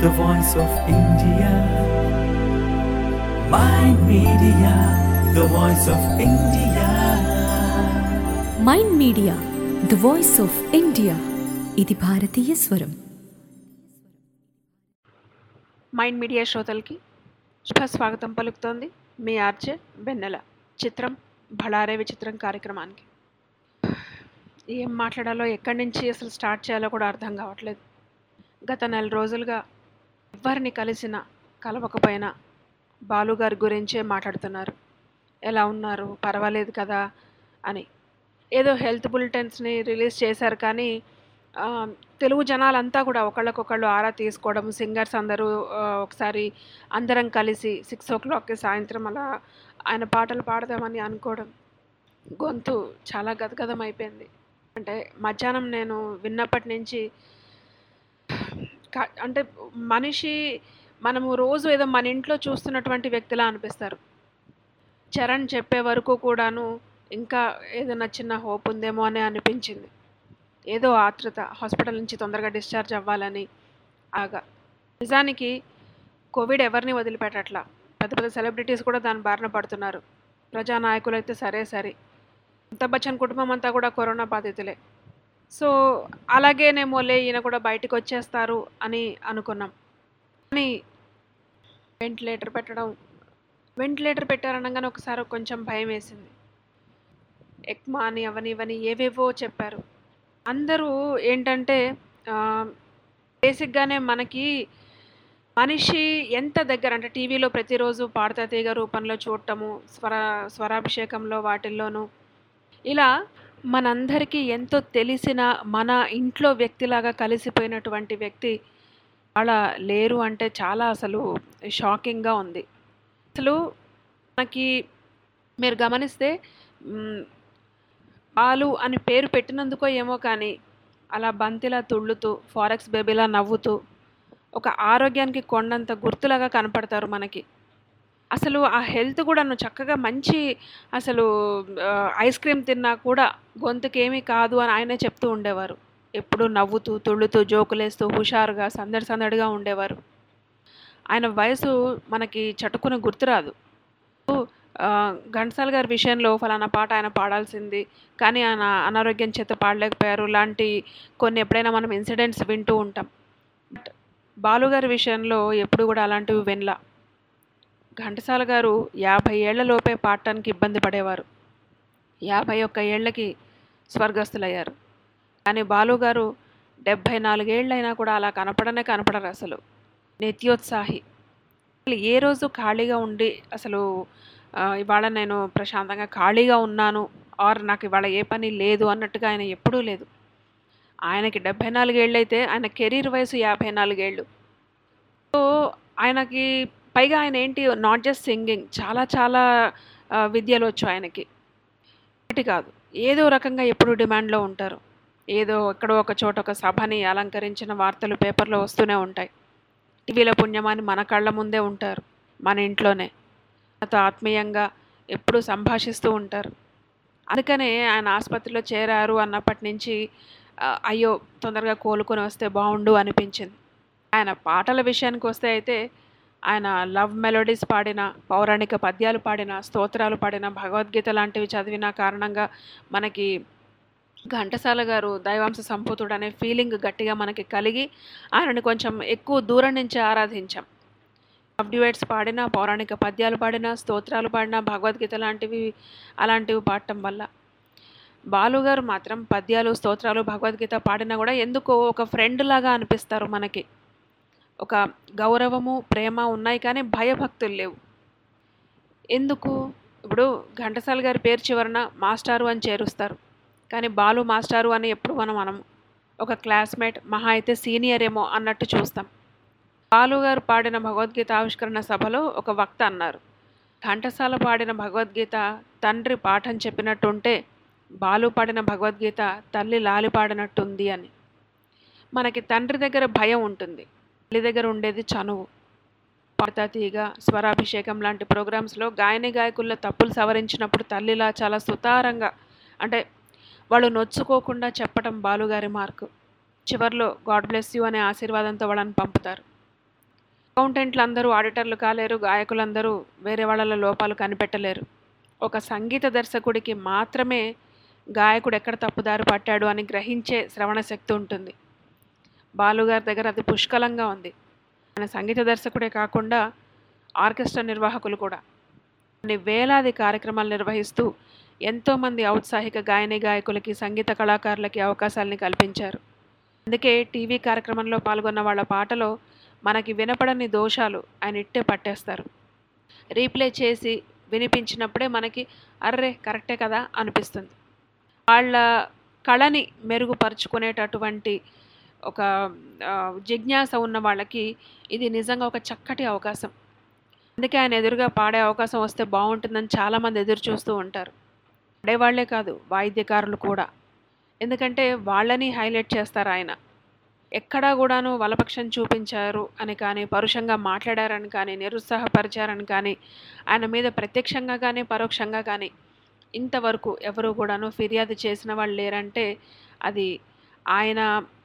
the voice of India. My media, the voice of India. Mind media the voice of India ఇది భారతీయ స్వరం Mind media శ్రోతలకి శుభ స్వాగతం పలుకుతోంది మీ ఆర్జే వెన్నెల చిత్రం భళారే విచిత్రం కార్యక్రమానికి ఏం మాట్లాడాలో ఎక్కడి నుంచి అసలు స్టార్ట్ చేయాలో కూడా అర్థం కావట్లేదు గత నెల రోజులుగా ఎవరిని కలిసినా కలవకపోయినా బాలుగారి గురించే మాట్లాడుతున్నారు ఎలా ఉన్నారు పర్వాలేదు కదా అని ఏదో హెల్త్ బులెటిన్స్ని రిలీజ్ చేశారు కానీ ఆ, తెలుగు జనాలంతా కూడా ఒకళ్ళకొకళ్ళు ఆరా తీసుకోవడం సింగర్స్ అందరూ ఆ, ఒకసారి అందరం కలిసి సిక్స్ ఓ క్లాక్కి సాయంత్రం అలా ఆయన పాటలు పాడదామని అనుకోవడం గొంతు చాలా గదగదం అయిపోయింది అంటే మధ్యాహ్నం నేను విన్నప్పటి నుంచి కా- అంటే మనిషి మనము రోజు ఏదో మన ఇంట్లో చూస్తున్నటువంటి వ్యక్తిలా అనిపిస్తారు చరణ్ చెప్పే వరకు కూడాను ఇంకా ఏదైనా చిన్న హోప్ ఉందేమో అని అనిపించింది ఏదో ఆతృత హాస్పిటల్ నుంచి తొందరగా డిశ్చార్జ్ అవ్వాలని ఆగా నిజానికి కోవిడ్ ఎవరిని వదిలిపెట్టట్లా పెద్ద పెద్ద సెలబ్రిటీస్ కూడా దాని బారిన పడుతున్నారు ప్రజానాయకులు అయితే సరే సరే అమితాబ్ బచ్చన్ కుటుంబం అంతా కూడా కరోనా బాధితులే సో అలాగేనేమోలే ఈయన కూడా బయటకు వచ్చేస్తారు అని అనుకున్నాం కానీ వెంటిలేటర్ పెట్టడం వెంటిలేటర్ పెట్టారనగానే ఒకసారి కొంచెం భయం వేసింది ఎక్మా అని అవని ఇవని ఏవేవో చెప్పారు అందరూ ఏంటంటే బేసిక్గానే మనకి మనిషి ఎంత దగ్గర అంటే టీవీలో ప్రతిరోజు పాడతా తీగ రూపంలో చూడటము స్వర స్వరాభిషేకంలో వాటిల్లోనూ ఇలా మనందరికీ ఎంతో తెలిసిన మన ఇంట్లో వ్యక్తిలాగా కలిసిపోయినటువంటి వ్యక్తి వాళ్ళ లేరు అంటే చాలా అసలు షాకింగ్గా ఉంది అసలు మనకి మీరు గమనిస్తే మ్, బాలు అని పేరు పెట్టినందుకో ఏమో కానీ అలా బంతిలా తుళ్ళుతూ ఫారెక్స్ బేబీలా నవ్వుతూ ఒక ఆరోగ్యానికి కొండంత గుర్తులాగా కనపడతారు మనకి అసలు ఆ హెల్త్ కూడా నువ్వు చక్కగా మంచి అసలు ఆ, ఐస్ క్రీమ్ తిన్నా కూడా గొంతుకేమీ కాదు అని ఆయనే చెప్తూ ఉండేవారు ఎప్పుడూ నవ్వుతూ తుళ్ళుతూ జోకులేస్తూ హుషారుగా సందడి సందడిగా ఉండేవారు ఆయన వయసు మనకి చటుకున గుర్తురాదు ఆ, ఘంటసాల గారి విషయంలో ఫలానా పాట ఆయన పాడాల్సింది కానీ ఆయన అనారోగ్యం చేత పాడలేకపోయారు లాంటి కొన్ని ఎప్పుడైనా మనం ఇన్సిడెంట్స్ వింటూ ఉంటాం బట్ బాలుగారి విషయంలో ఎప్పుడు కూడా అలాంటివి వినలా ఘంటసాల గారు యాభై ఏళ్ల లోపే పాడటానికి ఇబ్బంది పడేవారు యాభై ఒక్క ఏళ్ళకి స్వర్గస్థులయ్యారు కానీ బాలుగారు డెబ్భై నాలుగేళ్ళైనా కూడా అలా కనపడనే కనపడరు అసలు నిత్యోత్సాహి అసలు ఏ రోజు ఖాళీగా ఉండి అసలు ఆ, ఇవాళ నేను ప్రశాంతంగా ఖాళీగా ఉన్నాను ఆర్ నాకు ఇవాళ ఏ పని లేదు అన్నట్టుగా ఆయన ఎప్పుడూ లేదు ఆయనకి డెబ్భై నాలుగేళ్ళు అయితే ఆయన కెరీర్ వయసు యాభై నాలుగేళ్ళు సో ఆయనకి పైగా ఆయన ఏంటి నాట్ జస్ట్ సింగింగ్ చాలా చాలా ఆ, విద్యలు వచ్చు ఆయనకి ఒకటి కాదు ఏదో రకంగా ఎప్పుడు డిమాండ్లో ఉంటారు ఏదో ఎక్కడో ఒక చోట ఒక సభని అలంకరించిన వార్తలు పేపర్లో వస్తూనే ఉంటాయి టీవీల పుణ్యమాని మన కళ్ళ ముందే ఉంటారు మన ఇంట్లోనే మనతో ఆత్మీయంగా ఎప్పుడూ సంభాషిస్తూ ఉంటారు అందుకనే ఆయన ఆసుపత్రిలో చేరారు అన్నప్పటి నుంచి ఆ, అయ్యో తొందరగా కోలుకొని వస్తే బాగుండు అనిపించింది ఆయన పాటల విషయానికి వస్తే అయితే ఆయన లవ్ మెలోడీస్ పాడిన పౌరాణిక పద్యాలు పాడిన స్తోత్రాలు పాడిన భగవద్గీత లాంటివి చదివిన కారణంగా మనకి ఘంటసాల గారు దైవాంశ సంభూతుడు అనే ఫీలింగ్ గట్టిగా మనకి కలిగి ఆయనని కొంచెం ఎక్కువ దూరం నుంచి ఆరాధించాం లవ్ డ్యూయట్స్ పాడిన పౌరాణిక పద్యాలు పాడిన స్తోత్రాలు పాడిన భగవద్గీత లాంటివి అలాంటివి పాడటం వల్ల బాలుగారు మాత్రం పద్యాలు స్తోత్రాలు భగవద్గీత పాడినా కూడా ఎందుకో ఒక ఫ్రెండ్ లాగా అనిపిస్తారు మనకి ఒక గౌరవము ప్రేమ ఉన్నాయి కానీ భయభక్తులు లేవు ఎందుకు ఇప్పుడు ఘంటసాల గారి పేరు చివరన మాస్టారు అని చేరుస్తారు కానీ బాలు మాస్టారు అని ఎప్పుడు మనం అనము ఒక క్లాస్మేట్ మహా అయితే సీనియర్ ఏమో అన్నట్టు చూస్తాం బాలు గారు పాడిన భగవద్గీత ఆవిష్కరణ సభలో ఒక వక్త అన్నారు ఘంటసాల పాడిన భగవద్గీత తండ్రి పాఠం చెప్పినట్టుంటే బాలు పాడిన భగవద్గీత తల్లి లాలి పాడినట్టుంది అని మనకి తండ్రి దగ్గర భయం ఉంటుంది తల్లి దగ్గర ఉండేది చనువు పాడతా తీగ స్వరాభిషేకం లాంటి ప్రోగ్రామ్స్లో గాయని గాయకుల్లో తప్పులు సవరించినప్పుడు తల్లిలా చాలా సుతారంగా అంటే వాళ్ళు నొచ్చుకోకుండా చెప్పటం బాలుగారి మార్కు చివర్లో గాడ్ బ్లెస్ యూ అనే ఆశీర్వాదంతో వాళ్ళని పంపుతారు అకౌంటెంట్లు అందరూ ఆడిటర్లు కాలేరు గాయకులందరూ వేరే వాళ్ళ లోపాలు కనిపెట్టలేరు ఒక సంగీత దర్శకుడికి మాత్రమే గాయకుడు ఎక్కడ తప్పుదారి పట్టాడు అని గ్రహించే శ్రవణ శక్తి ఉంటుంది బాలుగారి దగ్గర అది పుష్కలంగా ఉంది ఆయన సంగీత దర్శకుడే కాకుండా ఆర్కెస్ట్రా నిర్వాహకులు కూడా కొన్ని వేలాది కార్యక్రమాలు నిర్వహిస్తూ ఎంతోమంది ఔత్సాహిక గాయని గాయకులకి సంగీత కళాకారులకి అవకాశాలని కల్పించారు అందుకే టీవీ కార్యక్రమంలో పాల్గొన్న వాళ్ళ పాటలో మనకి వినపడని దోషాలు ఆయన ఇట్టే పట్టేస్తారు రీప్లే చేసి వినిపించినప్పుడే మనకి అర్రే కరెక్టే కదా అనిపిస్తుంది వాళ్ళ కళని మెరుగుపరుచుకునేటటువంటి ఒక ఆ, జిజ్ఞాస ఉన్న వాళ్ళకి ఇది నిజంగా ఒక చక్కటి అవకాశం అందుకే ఆయన ఎదురుగా పాడే అవకాశం వస్తే బాగుంటుందని చాలామంది ఎదురు చూస్తూ ఉంటారు పాడేవాళ్లే కాదు వాయిద్యకారులు కూడా ఎందుకంటే వాళ్ళని హైలైట్ చేస్తారు ఆయన ఎక్కడా కూడాను వలపక్షం చూపించారు అని కానీ పరుషంగా మాట్లాడారని కానీ నిరుత్సాహపరిచారని కానీ ఆయన మీద ప్రత్యక్షంగా కానీ పరోక్షంగా కానీ ఇంతవరకు ఎవరు కూడాను ఫిర్యాదు చేసిన వాళ్ళు లేరంటే అది ఆయన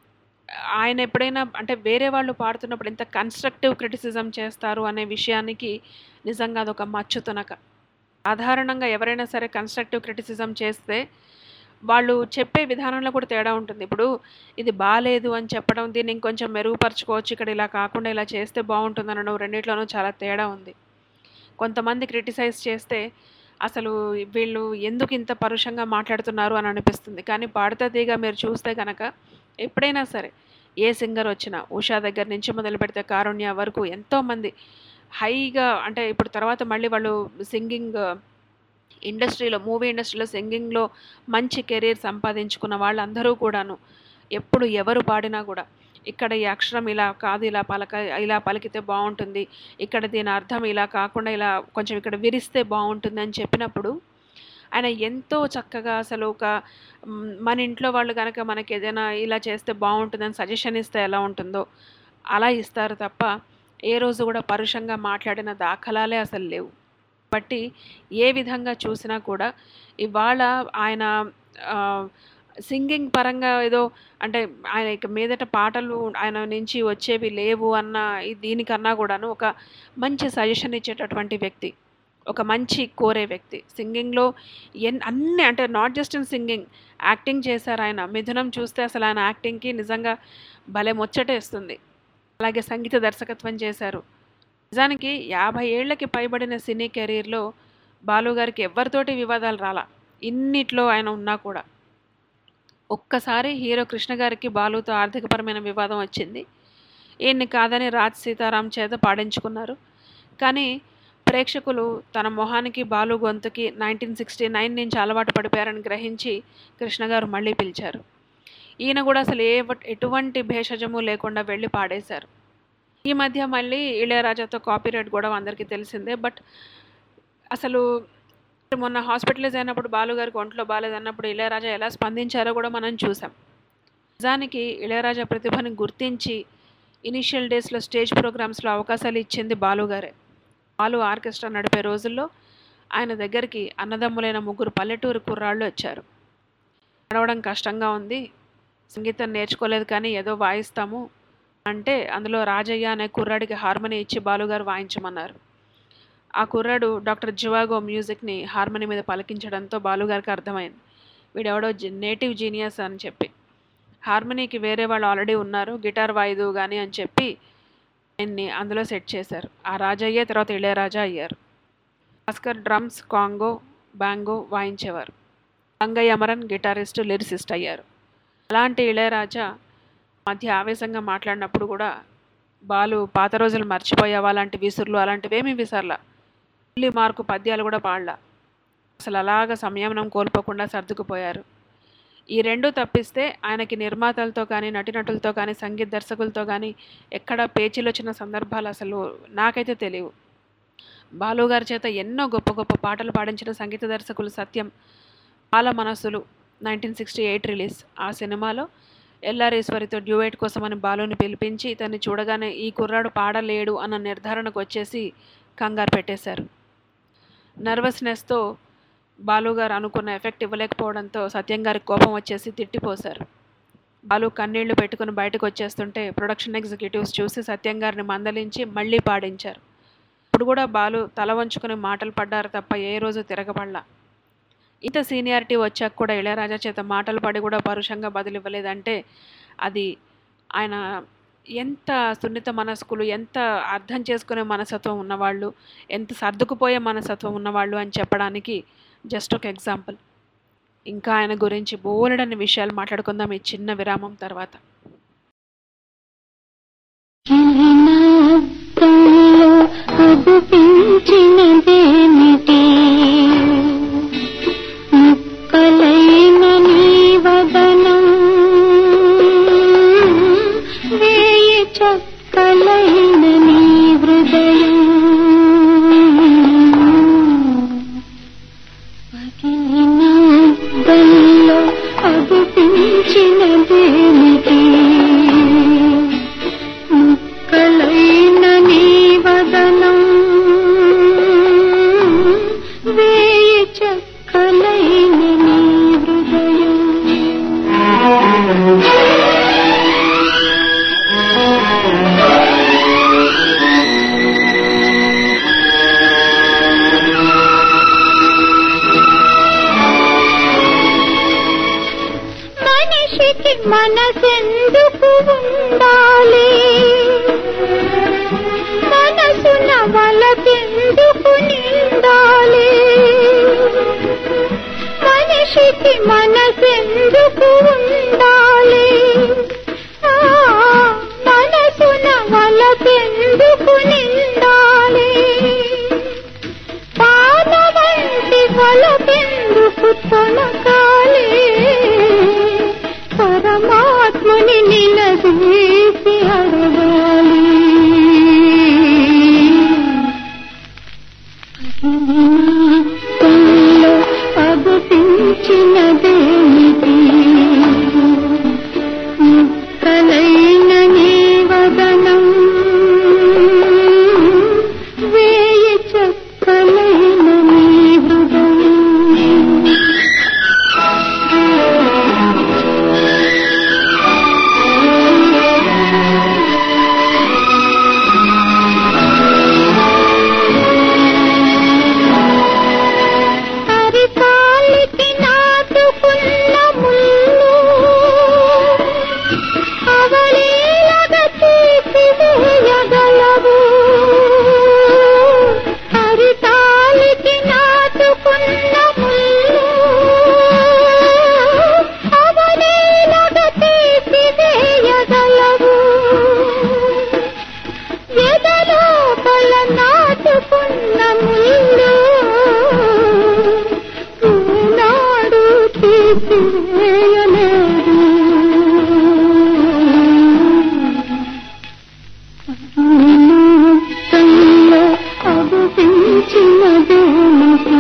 ఆయన ఎప్పుడైనా అంటే వేరే వాళ్ళు పాడుతున్నప్పుడు ఎంత కన్స్ట్రక్టివ్ క్రిటిసిజం చేస్తారు అనే విషయానికి నిజంగా అదొక మచ్చు తునక సాధారణంగా ఎవరైనా సరే కన్స్ట్రక్టివ్ క్రిటిసిజం చేస్తే వాళ్ళు చెప్పే విధానంలో కూడా తేడా ఉంటుంది ఇప్పుడు ఇది బాగాలేదు అని చెప్పడం దీన్ని ఇంకొంచెం మెరుగుపరచుకోవచ్చు ఇక్కడ ఇలా కాకుండా ఇలా చేస్తే బాగుంటుంది అనడం రెండిట్లోనూ చాలా తేడా ఉంది కొంతమంది క్రిటిసైజ్ చేస్తే అసలు వీళ్ళు ఎందుకు ఇంత పరుషంగా మాట్లాడుతున్నారు అని అనిపిస్తుంది కానీ పాడతా తీగ మీరు చూస్తే కనుక ఎప్పుడైనా సరే ఏ సింగర్ వచ్చినా ఉషా దగ్గర నుంచి మొదలు పెడితే కారుణ్య వరకు ఎంతోమంది హైగా అంటే ఇప్పుడు తర్వాత మళ్ళీ వాళ్ళు సింగింగ్ ఇండస్ట్రీలో మూవీ ఇండస్ట్రీలో సింగింగ్లో మంచి కెరీర్ సంపాదించుకున్న వాళ్ళందరూ కూడాను ఎప్పుడు ఎవరు పాడినా కూడా ఇక్కడ ఈ అక్షరం ఇలా కాదు ఇలా పలక ఇలా పలికితే బాగుంటుంది ఇక్కడ దీని అర్థం ఇలా కాకుండా ఇలా కొంచెం ఇక్కడ విరిస్తే బాగుంటుంది అని చెప్పినప్పుడు ఆయన ఎంతో చక్కగా అసలు ఒక మ్, మన ఇంట్లో వాళ్ళు కనుక మనకి ఏదైనా ఇలా చేస్తే బాగుంటుందని సజెషన్ ఇస్తే ఎలా ఉంటుందో అలా ఇస్తారు తప్ప ఏ రోజు కూడా పరుషంగా మాట్లాడిన దాఖలాలే అసలు లేవు బట్టి ఏ విధంగా చూసినా కూడా ఇవాళ ఆయన ఆ, సింగింగ్ పరంగా ఏదో అంటే ఆయన ఇక మీదట పాటలు ఆయన నుంచి వచ్చేవి లేవు అన్న ఈ దీనికన్నా కూడాను ఒక మంచి సజెషన్ ఇచ్చేటటువంటి వ్యక్తి ఒక మంచి కోరే వ్యక్తి సింగింగ్లో ఎన్ అన్ని అంటే not just in singing acting చేశారు ఆయన మిథునం చూస్తే అసలు ఆయన యాక్టింగ్కి నిజంగా భలే ముచ్చటేస్తుంది అలాగే సంగీత దర్శకత్వం చేశారు నిజానికి యాభై ఏళ్లకి పైబడిన సినీ కెరీర్లో బాలుగారికి ఎవరితోటి వివాదాలు రాలా ఇన్నిట్లో ఆయన ఉన్నా కూడా ఒక్కసారి హీరో కృష్ణ గారికి బాలుతో ఆర్థికపరమైన వివాదం వచ్చింది ఈయన్ని కాదని రాజ్ సీతారాం చేత పాడించుకున్నారు కానీ ప్రేక్షకులు తన మొహానికి బాలు గొంతుకి నైన్టీన్ సిక్స్టీ నైన్ నుంచి అలవాటు పడిపోయారని గ్రహించి కృష్ణ గారు మళ్ళీ పిలిచారు ఈయన కూడా అసలు ఏ ఎటువంటి భేషజము లేకుండా వెళ్ళి పాడేశారు ఈ మధ్య మళ్ళీ ఇళయరాజాతో కాపీరైట్ గొడవ అందరికీ తెలిసిందే బట్ అసలు మొన్న హాస్పిటలైజ్ అయినప్పుడు బాలుగారికి ఒంట్లో బాగాలేదన్నప్పుడు ఇళయరాజా ఎలా స్పందించారో కూడా మనం చూసాం నిజానికి ఇళయరాజా ప్రతిభని గుర్తించి ఇనిషియల్ డేస్లో స్టేజ్ ప్రోగ్రామ్స్లో అవకాశాలు ఇచ్చింది బాలుగారే బాలు ఆర్కెస్ట్రా నడిపే రోజుల్లో ఆయన దగ్గరికి అన్నదమ్ములైన ముగ్గురు పల్లెటూరు కుర్రాళ్ళు వచ్చారు నడవడం కష్టంగా ఉంది సంగీతం నేర్చుకోలేదు కానీ ఏదో వాయిస్తాము అంటే అందులో రాజయ్య అనే కుర్రాడికి హార్మోని ఇచ్చి బాలుగారు వాయించమన్నారు ఆ కుర్రాడు డాక్టర్ జివాగో మ్యూజిక్ని హార్మోని మీద పలికించడంతో బాలుగారికి అర్థమైంది వీడెవడో జి నేటివ్ జీనియస్ అని చెప్పి హార్మోనీకి వేరే వాళ్ళు ఆల్రెడీ ఉన్నారు గిటార్ వాయిదు కానీ అని చెప్పి ఆయన్ని అందులో సెట్ చేశారు ఆ రాజయ్యే తర్వాత ఇళయరాజా అయ్యారు భాస్కర్ డ్రమ్స్ కాంగో బ్యాంగో వాయించేవారు గంగయ్య అమరన్ గిటారిస్ట్ లిరిసిస్ట్ అయ్యారు అలాంటి ఇళయరాజా మధ్య ఆవేశంగా మాట్లాడినప్పుడు కూడా బాలు పాత రోజులు మర్చిపోయావా అలాంటి విసురులు అలాంటివేమీ విసరలా మళ్ళీ మార్కు పద్యాలు కూడా పాడలా అసలు అలాగ సంయమనం కోల్పోకుండా సర్దుకుపోయారు ఈ రెండు తప్పిస్తే ఆయనకి నిర్మాతలతో కానీ నటినటులతో కానీ సంగీత దర్శకులతో కానీ ఎక్కడ పేచీలు వచ్చిన సందర్భాలు అసలు నాకైతే తెలియవు బాలు గారి చేత ఎన్నో గొప్ప గొప్ప పాటలు పాడించిన సంగీత దర్శకులు సత్యం పాల మనస్సులు నైన్టీన్ సిక్స్టీ ఎయిట్ రిలీజ్ ఆ సినిమాలో ఎల్ఆర్ఈశ్వరితో డ్యూయేట్ కోసమని బాలుని పిలిపించి ఇతన్ని చూడగానే ఈ కుర్రాడు పాడలేడు అన్న నిర్ధారణకు వచ్చేసి కంగారు పెట్టేశారు నర్వస్నెస్తో బాలుగారు అనుకున్న ఎఫెక్ట్ ఇవ్వలేకపోవడంతో సత్యం గారికి కోపం వచ్చేసి తిట్టిపోశారు బాలు కన్నీళ్లు పెట్టుకుని బయటకు వచ్చేస్తుంటే ప్రొడక్షన్ ఎగ్జిక్యూటివ్స్ చూసి సత్యం గారిని మందలించి మళ్ళీ పాడించారు ఇప్పుడు కూడా బాలు తల వంచుకుని మాటలు పడ్డారు తప్ప ఏ రోజు తిరగబడలా ఇంత సీనియారిటీ వచ్చాక కూడా ఇళయరాజా చేత మాటలు పడి కూడా పరుషంగా బదులివ్వలేదంటే అది ఆయన ఎంత సున్నిత మనస్కులు ఎంత అర్థం చేసుకునే మనస్తత్వం ఉన్నవాళ్ళు ఎంత సర్దుకుపోయే మనస్తత్వం ఉన్నవాళ్ళు అని చెప్పడానికి జస్ట్ ఒక ఎగ్జాంపుల్ ఇంకా ఆయన గురించి బోలెడన్ని విషయాలు మాట్లాడుకుందాం ఈ చిన్న విరామం తర్వాత చిలినాత్తంలో అగుపించినదేమిటి ముక్కలైన నీ వదనం వేయి చక్కలైన నీ హృదయం పగిలినాత్తంలో అగుపించినదేమిటి ముక్కలైన నీ వదనం వేయి చక్కలైన నీ హృదయం మనిషికి మనసెందుకు ఉండాలి మనసున వలకెందుకు నిండాలి మనిషికి మనసెందుకు ఉండాలి ఆ, మనసున వలకెందుకు నిండాలి పాలవంటి వలకెందుకు తొలగాలి పరమాత్మని నిలదీసి అడగాలి అగ్నినాథంలో అగుపించినదేమిటి ముక్కలైన నీ వదనం వేయి చక్కలైన నీ హృదయం అరికాలికి నాటుకున్న ముళ్ళు అవలీలగా తీసివేయగలవు అరికాలికి నాటుకున్న ముళ్ళు అవలీలగా తీసివేయగలవు ఎదలోపల నాటుకున్న ముళ్ళు నాడు తీసివేయలేదు తల్లో అగుపించినదేమిటి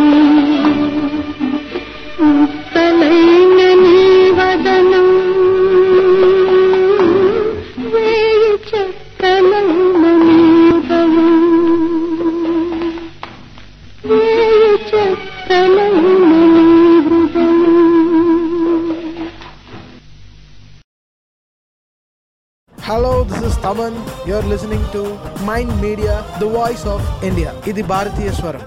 ముక్కలైన నీ వదనం వేయి చక్కలైన నీ హృదయం వేయి చక్కలైన నీ హృదయం Hello, this is Taman. You're listening to Mind Media, the voice of India. ఇది భారతీయ స్వరం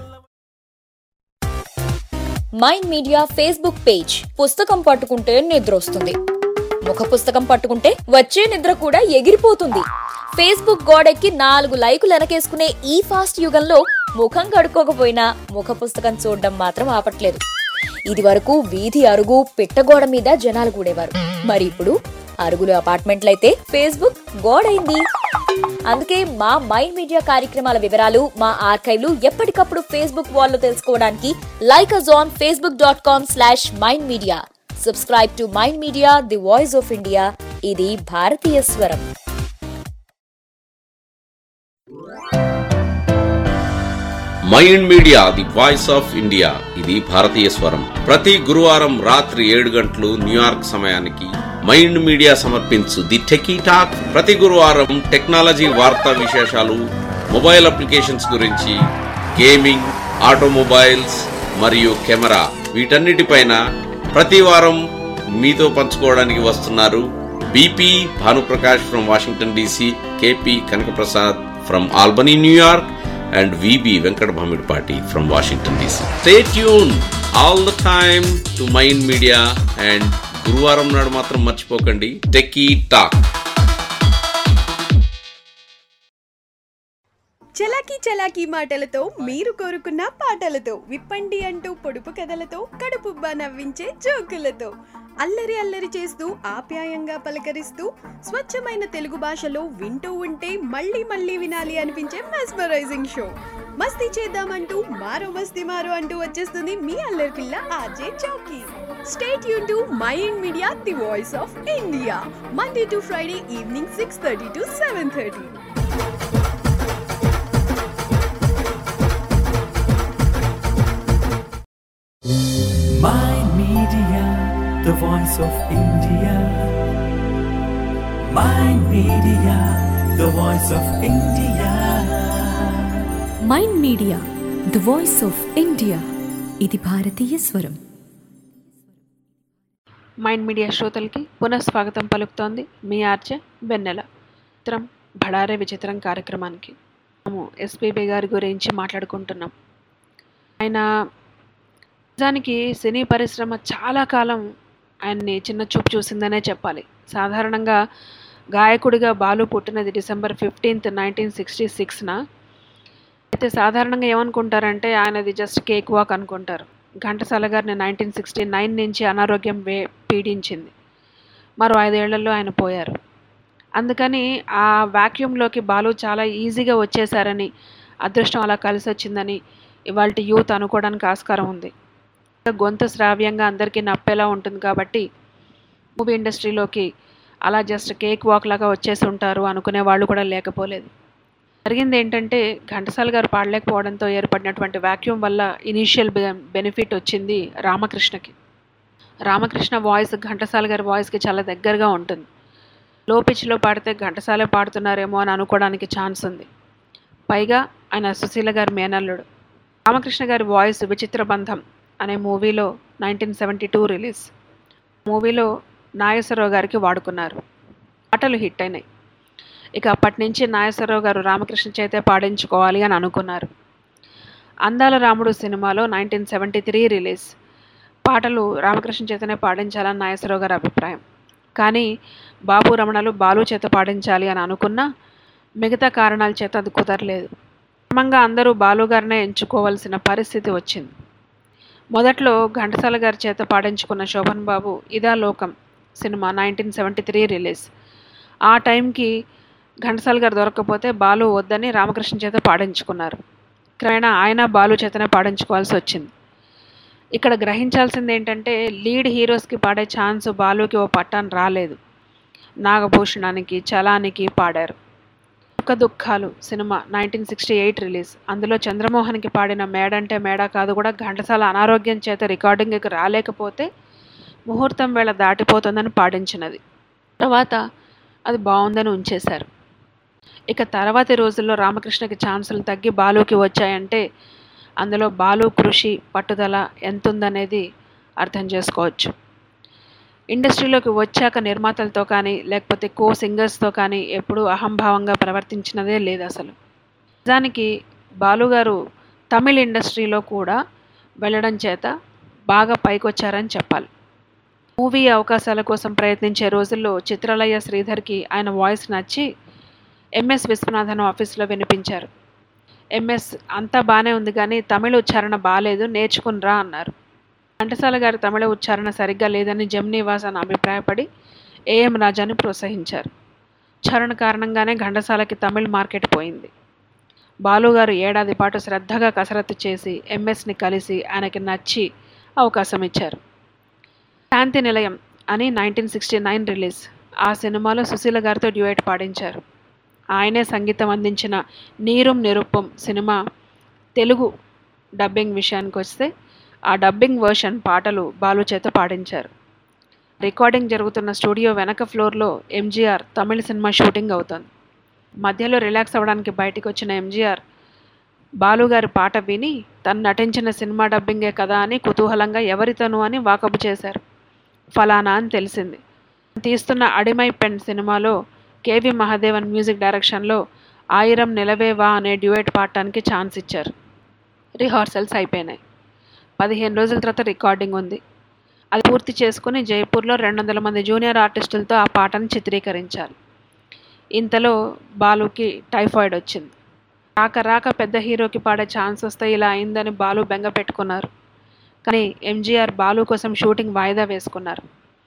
మైండ్ మీడియా ఫేస్బుక్ పేజ్ పుస్తకం పట్టుకుంటే నిద్ర వస్తుంది ముఖ పుస్తకం పట్టుకుంటే వచ్చే నిద్ర కూడా ఎగిరిపోతుంది ఫేస్బుక్ గోడెక్కి నాలుగు లైకులు వెనకేసుకునే ఈ ఫాస్ట్ యుగంలో ముఖం కడుక్కోకపోయినా ముఖ పుస్తకం చూడడం మాత్రం ఆపట్లేదు ఇది వరకు వీధి అరుగు పిట్టగోడ మీద జనాలు కూడేవారు మరి ఇప్పుడు అరుగులు అపార్ట్మెంట్లయితే ఫేస్బుక్ గోడైంది అందుకే మా మైండ్ మీడియా కార్యక్రమాల వివరాలు మా ఆర్కైవ్లు ఎప్పటికప్పుడు ఫేస్బుక్ వాల్లో తెలుసుకోవడానికి like us on Facebook dot com slash mind media subscribe to mind media the voice of India ఇది భారతీయ స్వరం Mind media the voice of India ఇది భారతీయ స్వరం ప్రతి గురువారం రాత్రి ఏడు గంటలు న్యూయార్క్ సమయానికి మైండ్ మీడియా సమర్పించు ది టెకీ టాక్ ప్రతి గురువారం టెక్నాలజీ వార్తా విశేషాలు మొబైల్ అప్లికేషన్స్ గురించి గేమింగ్ ఆటోమొబైల్స్ మరియు కెమెరా వీటన్నిటిపైన ప్రతి వారం మీతో పంచుకోవడానికి వస్తున్నారు BP Bhanuprakash from Washington DC KP Kanakaprasad from Albany New York and VB Venkat Bhamidpati from Washington DC. Stay tuned all the time to Mind Media and గురువారం నాడు మాత్రం మర్చిపోకండి టెక్కీ టాక్ చలాకీ చలాకీ మాటలతో మీరు కోరుకున్న పాటలతో విప్పండి అంటూ పొడుపు కథలతో కడుపుబ్బా నవ్వించే జోకులతో అల్లరి అల్లరి చేస్తూ ఆప్యాయంగా పలకరిస్తూ స్వచ్ఛమైన తెలుగు భాషలో వింటూ ఉంటే మళ్ళీ మళ్ళీ వినాలి అనిపించే మెస్మరైజింగ్ షో మస్తీ చేద్దామంటూ మారో మస్తీ మారో అంటూ వచ్చేస్తుంది మీ అల్లరి పిల్ల ఆర్జే చౌకీ స్టేట్ యూన్ to my ఇండ్ Media the voice of India Monday to Friday evening six thirty to seven thirty Mind Media, the voice of India. Mind Media, the voice of India. Mind media the voice of India ఇది భారతీయ స్వరం Mind media శ్రోతలకి పునఃస్వాగతం పలుకుతోంది మీ RJ వెన్నెల చిత్రం భడారే విచిత్రం కార్యక్రమానికి మనము ఎస్పీబీ గారి గురించి మాట్లాడుకుంటున్నాం ఆయన నిజానికి సినీ పరిశ్రమ చాలా కాలం ఆయన్ని చిన్న చూపు చూసిందనే చెప్పాలి సాధారణంగా గాయకుడిగా బాలు పుట్టినది డిసెంబర్ ఫిఫ్టీన్త్ నైన్టీన్ సిక్స్టీ సిక్స్న అయితే సాధారణంగా ఏమనుకుంటారంటే ఆయనది జస్ట్ కేక్ వాక్ అనుకుంటారు ఘంటసాల గారిని నైన్టీన్ సిక్స్టీ నైన్ నుంచి అనారోగ్యం వే పీడించింది మరో ఐదేళ్లలో ఆయన పోయారు అందుకని ఆ వాక్యూమ్లోకి బాలు చాలా ఈజీగా వచ్చేసారని అదృష్టం అలా కలిసి వచ్చిందని ఇవాళ యూత్ అనుకోవడానికి ఆస్కారం ఉంది గొంతు శ్రావ్యంగా అందరికీ నప్పేలా ఉంటుంది కాబట్టి మూవీ ఇండస్ట్రీలోకి అలా జస్ట్ కేక్ వాక్ లాగా వచ్చేసి ఉంటారు అనుకునే వాళ్ళు కూడా లేకపోలేదు జరిగింది ఏంటంటే ఘంటసాల గారు పాడలేకపోవడంతో ఏర్పడినటువంటి వాక్యూమ్ వల్ల ఇనీషియల్ బెనిఫిట్ వచ్చింది రామకృష్ణకి రామకృష్ణ వాయిస్ ఘంటసాల గారి వాయిస్కి చాలా దగ్గరగా ఉంటుంది లో పిచ్లో పాడితే ఘంటసాలే పాడుతున్నారేమో అని అనుకోవడానికి ఛాన్స్ ఉంది పైగా ఆయన సుశీల గారి మేనల్లుడు రామకృష్ణ గారి వాయిస్ విచిత్ర బంధం అనే మూవీలో నైన్టీన్ సెవెంటీ టూ రిలీజ్ మూవీలో నాగేశ్వరరావు గారికి వాడుకున్నారు పాటలు హిట్ అయినాయి ఇక అప్పటి నుంచి నాగేశ్వరరావు గారు రామకృష్ణ చేతే పాడించుకోవాలి అని అనుకున్నారు అందాల రాముడు సినిమాలో నైన్టీన్ సెవెంటీ త్రీ రిలీజ్ పాటలు రామకృష్ణ చేతనే పాడించాలని నాగేశ్వరరావు గారి అభిప్రాయం కానీ బాబు రమణలు బాలు చేత పాడించాలి అని అనుకున్నా మిగతా కారణాల చేత అది కుదరలేదు క్రమంగా అందరూ బాలు గారినే ఎంచుకోవాల్సిన పరిస్థితి వచ్చింది మొదట్లో ఘంటసాల గారి చేత పాడించుకున్న Shobhan Babu Ida Lokam cinema nineteen seventy three release ఆ టైంకి ఘంటసాల గారు దొరకకపోతే బాలు వద్దని రామకృష్ణ చేత పాడించుకున్నారు క్రమేణా ఆయన బాలు చేతనే పాడించుకోవాల్సి వచ్చింది ఇక్కడ గ్రహించాల్సింది ఏంటంటే లీడ్ హీరోస్కి పాడే ఛాన్స్ బాలుకి ఓ పట్టాన్ రాలేదు నాగభూషణానికి చలానికి పాడారు దుఃఖ దుఃఖాలు cinema nineteen sixty eight release అందులో చంద్రమోహన్కి పాడిన మేడంటే మేడ కాదు కూడా ఘంటసాల అనారోగ్యం చేత రికార్డింగ్కి రాలేకపోతే ముహూర్తం వేళ దాటిపోతుందని పాడించినది తర్వాత అది బాగుందని ఉంచేశారు ఇక తర్వాతి రోజుల్లో రామకృష్ణకి ఛాన్సులు తగ్గి బాలుకి వచ్చాయంటే అందులో బాలు కృషి పట్టుదల ఎంతుందనేది అర్థం చేసుకోవచ్చు ఇండస్ట్రీలోకి వచ్చాక నిర్మాతలతో కానీ లేకపోతే కో సింగర్స్తో కానీ ఎప్పుడూ అహంభావంగా ప్రవర్తించినదే లేదు అసలు నిజానికి బాలుగారు తమిళ ఇండస్ట్రీలో కూడా వెళ్ళడం చేత బాగా పైకొచ్చారని చెప్పాలి మూవీ అవకాశాల కోసం ప్రయత్నించే రోజుల్లో చిత్రాలయ శ్రీధర్కి ఆయన వాయిస్ నచ్చి ఎంఎస్ విశ్వనాథన్ ఆఫీస్లో వినిపించారు ఎంఎస్ అంతా బాగానే ఉంది కానీ తమిళ ఉచ్చారణ బాగాలేదు నేర్చుకునిరా అన్నారు ఘంటసాల గారి తమిళ ఉచ్చారణ సరిగ్గా లేదని జమ్నీవాస్ అని అభిప్రాయపడి ఏఎం రాజాని ప్రోత్సహించారు ఉచ్చారణ కారణంగానే ఘంటసాలకి తమిళ్ మార్కెట్ పోయింది బాలుగారు ఏడాది పాటు శ్రద్ధగా కసరత్తు చేసి ఎంఎస్ని కలిసి ఆయనకి నచ్చి అవకాశం ఇచ్చారు శాంతి నిలయం అని నైన్టీన్ సిక్స్టీ నైన్ రిలీజ్ ఆ సినిమాలో సుశీల గారితో డ్యూయట్ పాడించారు ఆయనే సంగీతం అందించిన నీరుం నిరుప్పం సినిమా తెలుగు డబ్బింగ్ విషయానికి వస్తే ఆ డబ్బింగ్ వర్షన్ పాటలు బాలు చేత పాడించారు రికార్డింగ్ జరుగుతున్న స్టూడియో వెనక ఫ్లోర్లో ఎంజీఆర్ తమిళ సినిమా షూటింగ్ అవుతోంది మధ్యలో రిలాక్స్ అవ్వడానికి బయటికి వచ్చిన ఎంజీఆర్ బాలుగారి పాట విని తను నటించిన సినిమా డబ్బింగే కదా అని కుతూహలంగా ఎవరితను అని వాకబు చేశారు ఫలానా అని తెలిసింది తీస్తున్న అడిమై పెన్ సినిమాలో కేవి మహాదేవన్ మ్యూజిక్ డైరెక్షన్లో ఆయిరం నిలవేవా అనే డ్యూయట్ పాడటానికి ఛాన్స్ ఇచ్చారు రిహార్సల్స్ అయిపోయినాయి పదిహేను రోజుల తర్వాత రికార్డింగ్ ఉంది అది పూర్తి చేసుకుని జైపూర్లో రెండు వందల మంది జూనియర్ ఆర్టిస్టులతో ఆ పాటను చిత్రీకరించారు ఇంతలో బాలుకి టైఫాయిడ్ వచ్చింది రాక రాక పెద్ద హీరోకి పాడే ఛాన్స్ వస్తే ఇలా అయిందని బాలు బెంగ పెట్టుకున్నారు కానీ ఎంజీఆర్ బాలు కోసం షూటింగ్ వాయిదా వేసుకున్నారు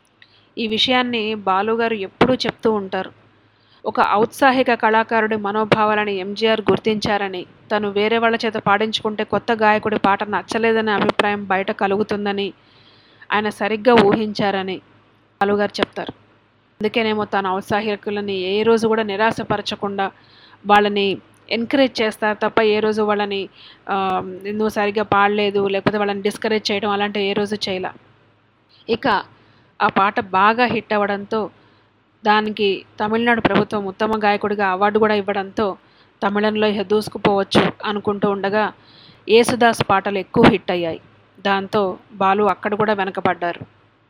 ఈ విషయాన్ని బాలు గారు ఎప్పుడూ చెప్తూ ఉంటారు ఒక ఔత్సాహిక కళాకారుడి మనోభావాలని ఎంజీఆర్ గుర్తించారని తను వేరే వాళ్ళ చేత పాడించుకుంటే కొత్త గాయకుడి పాట నచ్చలేదనే అభిప్రాయం బయట కలుగుతుందని ఆయన సరిగ్గా ఊహించారని బాలుగారు చెప్తారు అందుకేనేమో తన ఔత్సాహికులని ఏ రోజు కూడా నిరాశపరచకుండా వాళ్ళని ఎంకరేజ్ చేస్తారు తప్ప ఏ రోజు వాళ్ళని ఆ, నువ్వు సరిగ్గా పాడలేదు లేకపోతే వాళ్ళని డిస్కరేజ్ చేయడం అలాంటివి ఏ రోజు చేయలే ఇక ఆ పాట బాగా హిట్ అవ్వడంతో దానికి తమిళనాడు ప్రభుత్వం ఉత్తమ గాయకుడిగా అవార్డు కూడా ఇవ్వడంతో తమిళంలో ఇహ దూసుకుపోవచ్చు అనుకుంటూ ఉండగా యేసుదాస్ పాటలు ఎక్కువ హిట్ అయ్యాయి దాంతో బాలు అక్కడ కూడా వెనకబడ్డారు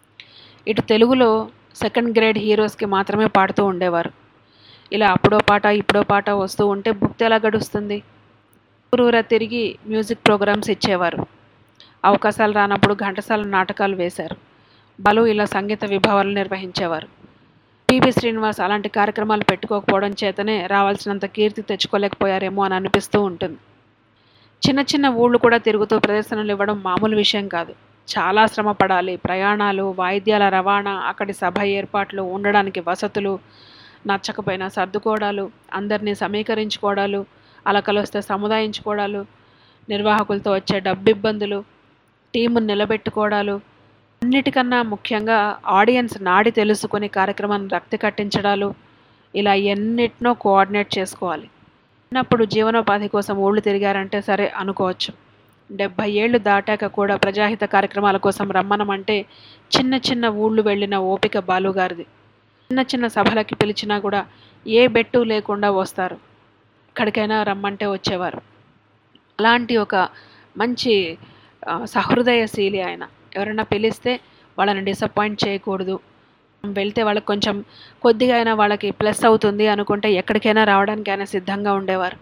ఇటు తెలుగులో సెకండ్ గ్రేడ్ హీరోస్కి మాత్రమే పాడుతూ ఉండేవారు ఇలా అప్పుడో పాట ఇప్పుడో పాట వస్తూ ఉంటే భుక్తి ఎలా గడుస్తుంది ఊరూరా తిరిగి మ్యూజిక్ ప్రోగ్రామ్స్ ఇచ్చేవారు అవకాశాలు రానప్పుడు ఘంటసాల నాటకాలు వేశారు బాలు ఇలా సంగీత విభావాలు నిర్వహించేవారు పివి శ్రీనివాస్ అలాంటి కార్యక్రమాలు పెట్టుకోకపోవడం చేతనే రావాల్సినంత కీర్తి తెచ్చుకోలేకపోయారేమో అని అనిపిస్తూ ఉంటుంది చిన్న చిన్న ఊళ్ళు కూడా తిరుగుతూ ప్రదర్శనలు ఇవ్వడం మామూలు విషయం కాదు చాలా శ్రమ పడాలి ప్రయాణాలు వాయిద్యాల రవాణా అక్కడి సభ ఏర్పాట్లు ఉండడానికి వసతులు నచ్చకపోయినా సర్దుకోవడాలు అందరినీ సమీకరించుకోవడాలు అలా కలిస్తే సముదాయించుకోవడాలు నిర్వాహకులతో వచ్చే డబ్బు ఇబ్బందులు టీమును నిలబెట్టుకోవడాలు అన్నిటికన్నా ముఖ్యంగా ఆడియన్స్ నాడి తెలుసుకొని కార్యక్రమాన్ని రక్తి కట్టించడాలు ఇలా ఎన్నిటినో కోఆర్డినేట్ చేసుకోవాలి చిన్నప్పుడు జీవనోపాధి కోసం ఊళ్ళు తిరిగారంటే సరే అనుకోవచ్చు డెబ్భై ఏళ్ళు దాటాక కూడా ప్రజాహిత కార్యక్రమాల కోసం రమ్మనమంటే చిన్న చిన్న ఊళ్ళు వెళ్ళిన ఓపిక బాలుగారిది చిన్న చిన్న సభలకి పిలిచినా కూడా ఏ బెట్టు లేకుండా వస్తారు ఎక్కడికైనా రమ్మంటే వచ్చేవారు అలాంటి ఒక మంచి ఆ, సహృదయశీలి ఆయన ఎవరైనా పిలిస్తే వాళ్ళని డిసప్పాయింట్ చేయకూడదు వెళ్తే వాళ్ళకి కొంచెం కొద్దిగా అయినా వాళ్ళకి ప్లస్ అవుతుంది అనుకుంటే ఎక్కడికైనా రావడానికి ఆయన సిద్ధంగా ఉండేవారు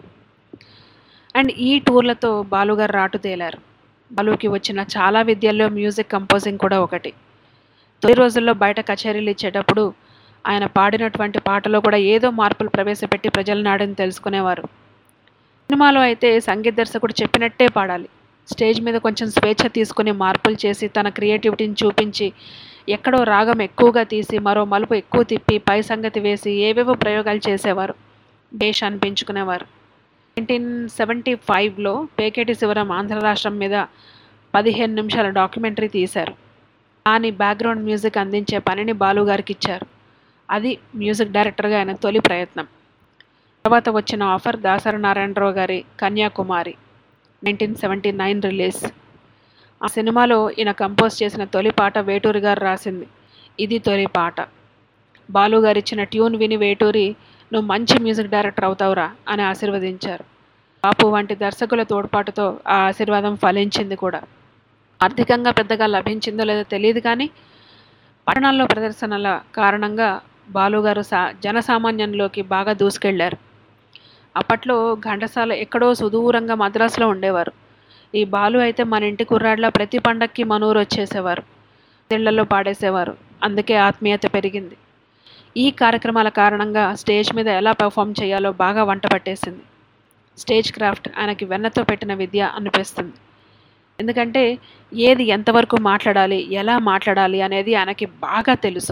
అండ్ ఈ టూర్లతో బాలుగారు రాటు తేలారు బాలుకి వచ్చిన చాలా విద్యల్లో మ్యూజిక్ కంపోజింగ్ కూడా ఒకటి తొలి రోజుల్లో బయట కచేరీలు ఇచ్చేటప్పుడు ఆయన పాడినటువంటి పాటలో కూడా ఏదో మార్పులు ప్రవేశపెట్టి ప్రజల నాడిని తెలుసుకునేవారు సినిమాలో అయితే సంగీత దర్శకుడు చెప్పినట్టే పాడాలి స్టేజ్ మీద కొంచెం స్వేచ్ఛ తీసుకుని మార్పులు చేసి తన క్రియేటివిటీని చూపించి ఎక్కడో రాగం ఎక్కువగా తీసి మరో మలుపు ఎక్కువ తిప్పి పై సంగతి వేసి ఏవేవో ప్రయోగాలు చేసేవారు బేష్ అనిపించుకునేవారు నైన్టీన్ సెవెంటీ ఫైవ్లో పేకేటి శివరాం ఆంధ్ర రాష్ట్రం మీద పదిహేను నిమిషాల డాక్యుమెంటరీ తీశారు కానీ బ్యాక్గ్రౌండ్ మ్యూజిక్ అందించే పనిని బాలు గారికి ఇచ్చారు అది మ్యూజిక్ డైరెక్టర్గా ఆయన తొలి ప్రయత్నం తర్వాత వచ్చిన ఆఫర్ దాసరి నారాయణరావు గారి Kanyakumari nineteen seventy nine release ఆ సినిమాలో ఈయన కంపోజ్ చేసిన తొలి పాట వేటూరి గారు రాసింది ఇది తొలి పాట బాలు గారు ఇచ్చిన ట్యూన్ విని వేటూరి నువ్వు మంచి మ్యూజిక్ డైరెక్టర్ అవుతావురా అని ఆశీర్వదించారు బాపు వంటి దర్శకుల తోడ్పాటుతో ఆ ఆశీర్వాదం ఫలించింది కూడా ఆర్థికంగా పెద్దగా లభించిందో లేదో తెలియదు కానీ పట్టణాల్లో ప్రదర్శనల కారణంగా బాలుగారు సా జనసామాన్యంలోకి బాగా దూసుకెళ్లారు అప్పట్లో ఘంటసాల ఎక్కడో సుదూరంగా మద్రాసులో ఉండేవారు ఈ బాలు అయితే మన ఇంటి కుర్రాడ్లా ప్రతి పండక్కి మనూరు వచ్చేసేవారు ఇళ్లలో పాడేసేవారు అందుకే ఆత్మీయత పెరిగింది ఈ కార్యక్రమాల కారణంగా స్టేజ్ మీద ఎలా పెర్ఫామ్ చేయాలో బాగా వంట పట్టేసింది స్టేజ్ క్రాఫ్ట్ ఆయనకి వెన్నతో పెట్టిన విద్య అనిపిస్తుంది ఎందుకంటే ఏది ఎంతవరకు మాట్లాడాలి ఎలా మాట్లాడాలి అనేది ఆయనకి బాగా తెలుసు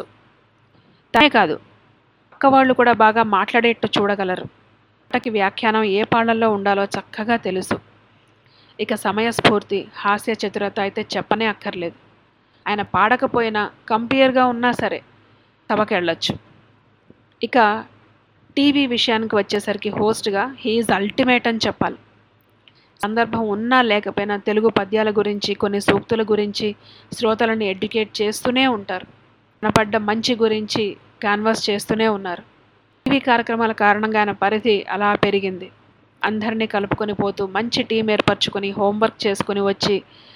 తనే కాదు పక్క వాళ్ళు కూడా బాగా మాట్లాడేట్టు చూడగలరు పాటకి వ్యాఖ్యానం ఏ పాళ్ళల్లో ఉండాలో చక్కగా తెలుసు ఇక సమయస్ఫూర్తి హాస్య చతురత అయితే చెప్పనే అక్కర్లేదు ఆయన పాడకపోయినా కంపేర్గా ఉన్నా సరే సభకి వెళ్ళొచ్చు ఇక టీవీ విషయానికి వచ్చేసరికి హోస్ట్గా హీఈస్ అల్టిమేట్ అని చెప్పాలి సందర్భం ఉన్నా లేకపోయినా తెలుగు పద్యాల గురించి కొన్ని సూక్తుల గురించి శ్రోతలను ఎడ్యుకేట్ చేస్తూనే ఉంటారు కనపడ్డ మంచి గురించి క్యాన్వాస్ చేస్తూనే ఉన్నారు టీవీ కార్యక్రమాల కారణంగా ఆయన పరిధి అలా పెరిగింది అందరినీ కలుపుకొని పోతూ మంచి టీం ఏర్పరచుకొని హోంవర్క్ చేసుకొని వచ్చి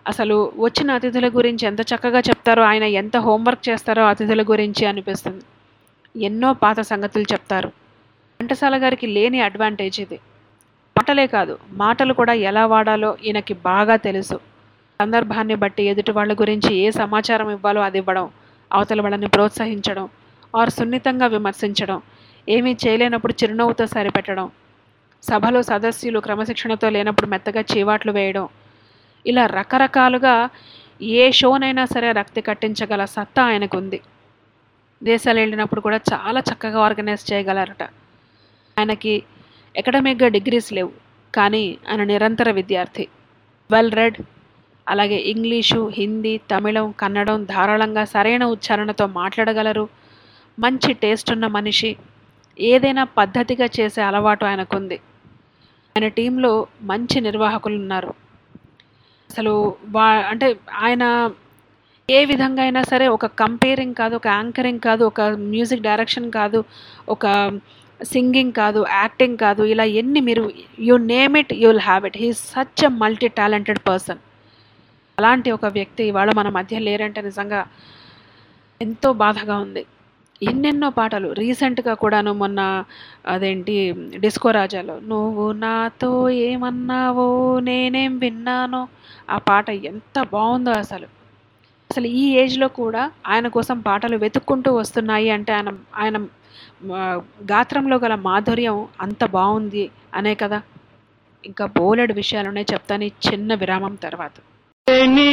అసలు వచ్చిన అతిథుల గురించి ఎంత చక్కగా చెప్తారో ఆయన ఎంత హోంవర్క్ చేస్తారో అతిథుల గురించి అనిపిస్తుంది ఎన్నో పాత సంగతులు చెప్తారు ఘంటసాల గారికి లేని అడ్వాంటేజ్ ఇది మాటలే కాదు మాటలు కూడా ఎలా వాడాలో ఈయనకి బాగా తెలుసు సందర్భాన్ని బట్టి ఎదుటి వాళ్ళ గురించి ఏ సమాచారం ఇవ్వాలో అది ఇవ్వడం అవతల వాళ్ళని ప్రోత్సహించడం ఆర్ సున్నితంగా విమర్శించడం ఏమీ చేయలేనప్పుడు చిరునవ్వుతో సరిపెట్టడం సభలో సదస్యులు క్రమశిక్షణతో లేనప్పుడు మెత్తగా చీవాట్లు వేయడం ఇలా రకరకాలుగా ఏ షోనైనా సరే రక్తి కట్టించగల సత్తా ఆయనకు ఉంది దేశాలు వెళ్ళినప్పుడు కూడా చాలా చక్కగా ఆర్గనైజ్ చేయగలరట ఆయనకి అకాడమిక్గా డిగ్రీస్ లేవు కానీ ఆయన నిరంతర విద్యార్థి వెల్ రెడ్ అలాగే ఇంగ్లీషు హిందీ తమిళం కన్నడం ధారాళంగా సరైన ఉచ్చారణతో మాట్లాడగలరు మంచి టేస్ట్ ఉన్న మనిషి ఏదైనా పద్ధతిగా చేసే అలవాటు ఆయనకుంది ఆయన టీంలో మంచి నిర్వాహకులు ఉన్నారు అసలు వా అంటే ఆయన ఏ విధంగా అయినా సరే ఒక కంపేరింగ్ కాదు ఒక యాంకరింగ్ కాదు ఒక మ్యూజిక్ డైరెక్షన్ కాదు ఒక సింగింగ్ కాదు యాక్టింగ్ కాదు ఇలా ఎన్ని మీరు you name it you will have it he such a multi talented person అలాంటి ఒక వ్యక్తి ఇవాళ మన మధ్య లేరంటే నిజంగా ఎంతో బాధగా ఉంది ఎన్నెన్నో పాటలు రీసెంట్గా కూడాను మొన్న అదేంటి డిస్కో రాజాలో నువ్వు నాతో ఏమన్నావో నేనేం విన్నానో ఆ పాట ఎంత బాగుందో అసలు అసలు ఈ ఏజ్లో కూడా ఆయన కోసం పాటలు వెతుక్కుంటూ వస్తున్నాయి అంటే ఆయన ఆయన ఆ, గాత్రంలో గల మాధుర్యం అంత బాగుంది అనే కదా ఇంకా బోలెడు విషయాలునే చెప్తాను ఈ చిన్న విరామం తర్వాత నీ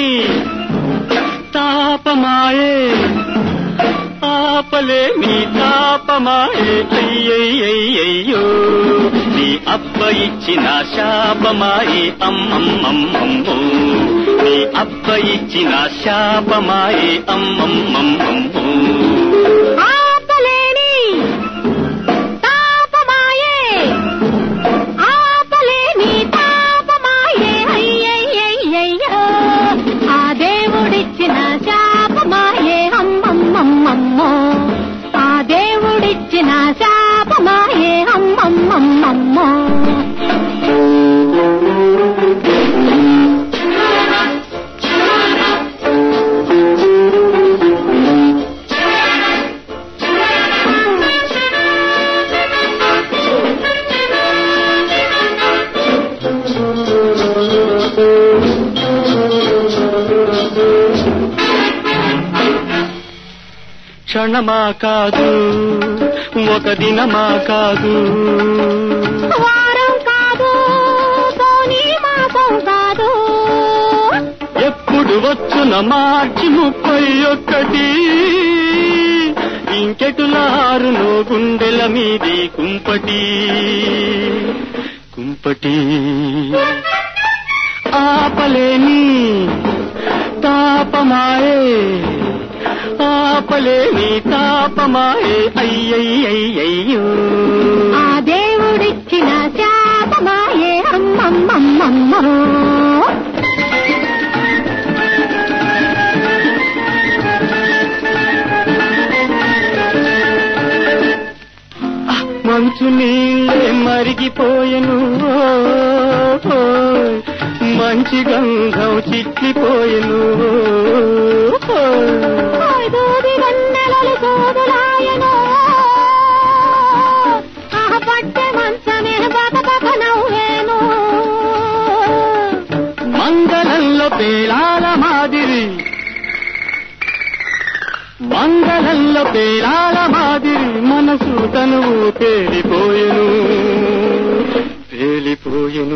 తాపమాయే ఆపలే నీ తాపమాయే అయ్యయ్యయ్యో నీ అబ్బ ఇచ్చిన శాపమాయే అమ్మమ్మమ్మమ్మో నీ అబ్బ ఇచ్చిన శాపమాయే అమ్మమ్మమ్మమ్మో ఆపలేని తాపమాయే ఆపలేని తాపమాయే అయ్యయ్యయ్యయ్యో ఆ దేవుడిచ్చిన శాపమాయే అమ్మమ్మమ్మమ్మో ఆ దేవుడిచ్చిన శాపమాయే అమ్మమ్మమ్మమ్మో క్షణమా కాదు ఒక దినమా కాదు వారం కాదు పోనీ మాసం కాదు ఎప్పుడు వచ్చున మార్చి ముప్పై ఒక్కటి ఇంకెటులారునో గుండెల మీది కుంపటి కుంపటి ఆపలేని తాపమాయే ఆపలేని తాపమాయే అయ్యయ్యయ్యో ఆ దేవుడిచ్చిన శాపమాయే అమ్మమ్మమ్మమ్మో మంచు నీళ్ళే మరిగిపోయెను ఓ, మంచి గంధం చిట్లిపోయెను ఓ. దూది వెన్నెలలు సోదులాయను ఆ పట్టె మంచమే బక బక నవ్వేను మంగళంలో పేలాల మాదిరి మంగళంలో పేలాల మాదిరి మనసు తనువు పేలిపోయెను పేలిపోయెను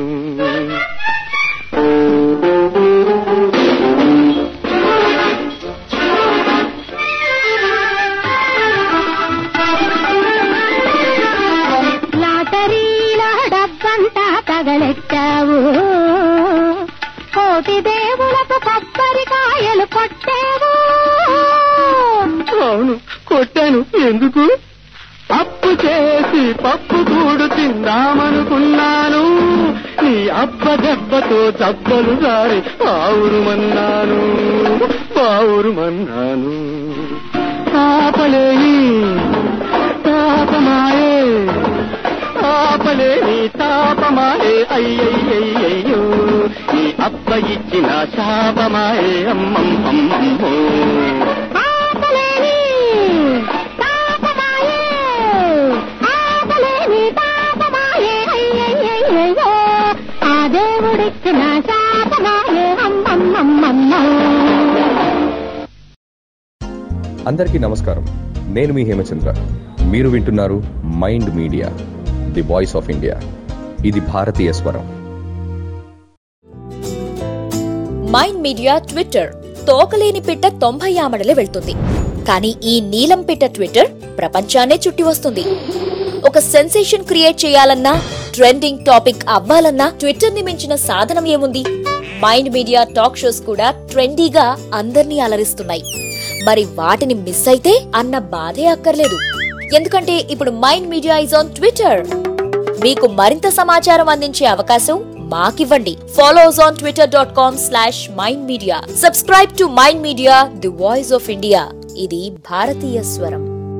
లాటరీలో డబ్బంతా తగలెట్టావు కోటి దేవులకు కొబ్బరికాయలు కొట్టావు అవును కొట్టాను ఎందుకు అప్పు చేసి పప్పు కూడు తిందామనుకున్నాను నీ అబ్బ దెబ్బతో దెబ్బలు జారి పావురుమన్నాను పావురుమన్నాను ఆపలేని తాపమాయే ఆపలేని తాపమాయే అయ్యయ్యయ్యో నీ అబ్బ ఇచ్చిన శాపమాయే అమ్మమ్మమ్మమ్మో ఆపలేని తాపమాయే ఆపలేని తాపమాయే అయ్యయ్యయ్యో ఆ దేవుడిచ్చిన శాపమాయే అమ్మమ్మమ్మమ్మో అందరికీ నమస్కారం నేను మీ హేమచంద్ర మీరు వింటున్నారు mind media the voice of India ఇది భారతీయ స్వరం మైండ్ మీడియా ట్విట్టర్ తోకలేని పిట్ట తొంభై ఆమడలే వెళ్తుంది కానీ ఈ నీలం పిట్ట ట్విట్టర్ ప్రపంచాన్నే చుట్టి వస్తుంది ఒక సెన్సేషన్ క్రియేట్ చేయాలన్నా ట్రెండింగ్ టాపిక్ అవ్వాలన్నా ట్విట్టర్ ని మించిన సాధనం ఏముంది మైండ్ మీడియా టాక్ షోస్ కూడా ట్రెండీగా అందర్నీ అలరిస్తున్నాయి మరి వాటిని మిస్ అయితే అన్న బాధే అక్కర్లేదు ఎందుకంటే ఇప్పుడు mind media is on Twitter మీకు మరింత సమాచారం అందించే అవకాశం మాకివ్వండి follows on Twitter dot com slash mind media subscribe to mind media the voice of India ఇది భారతీయ స్వరం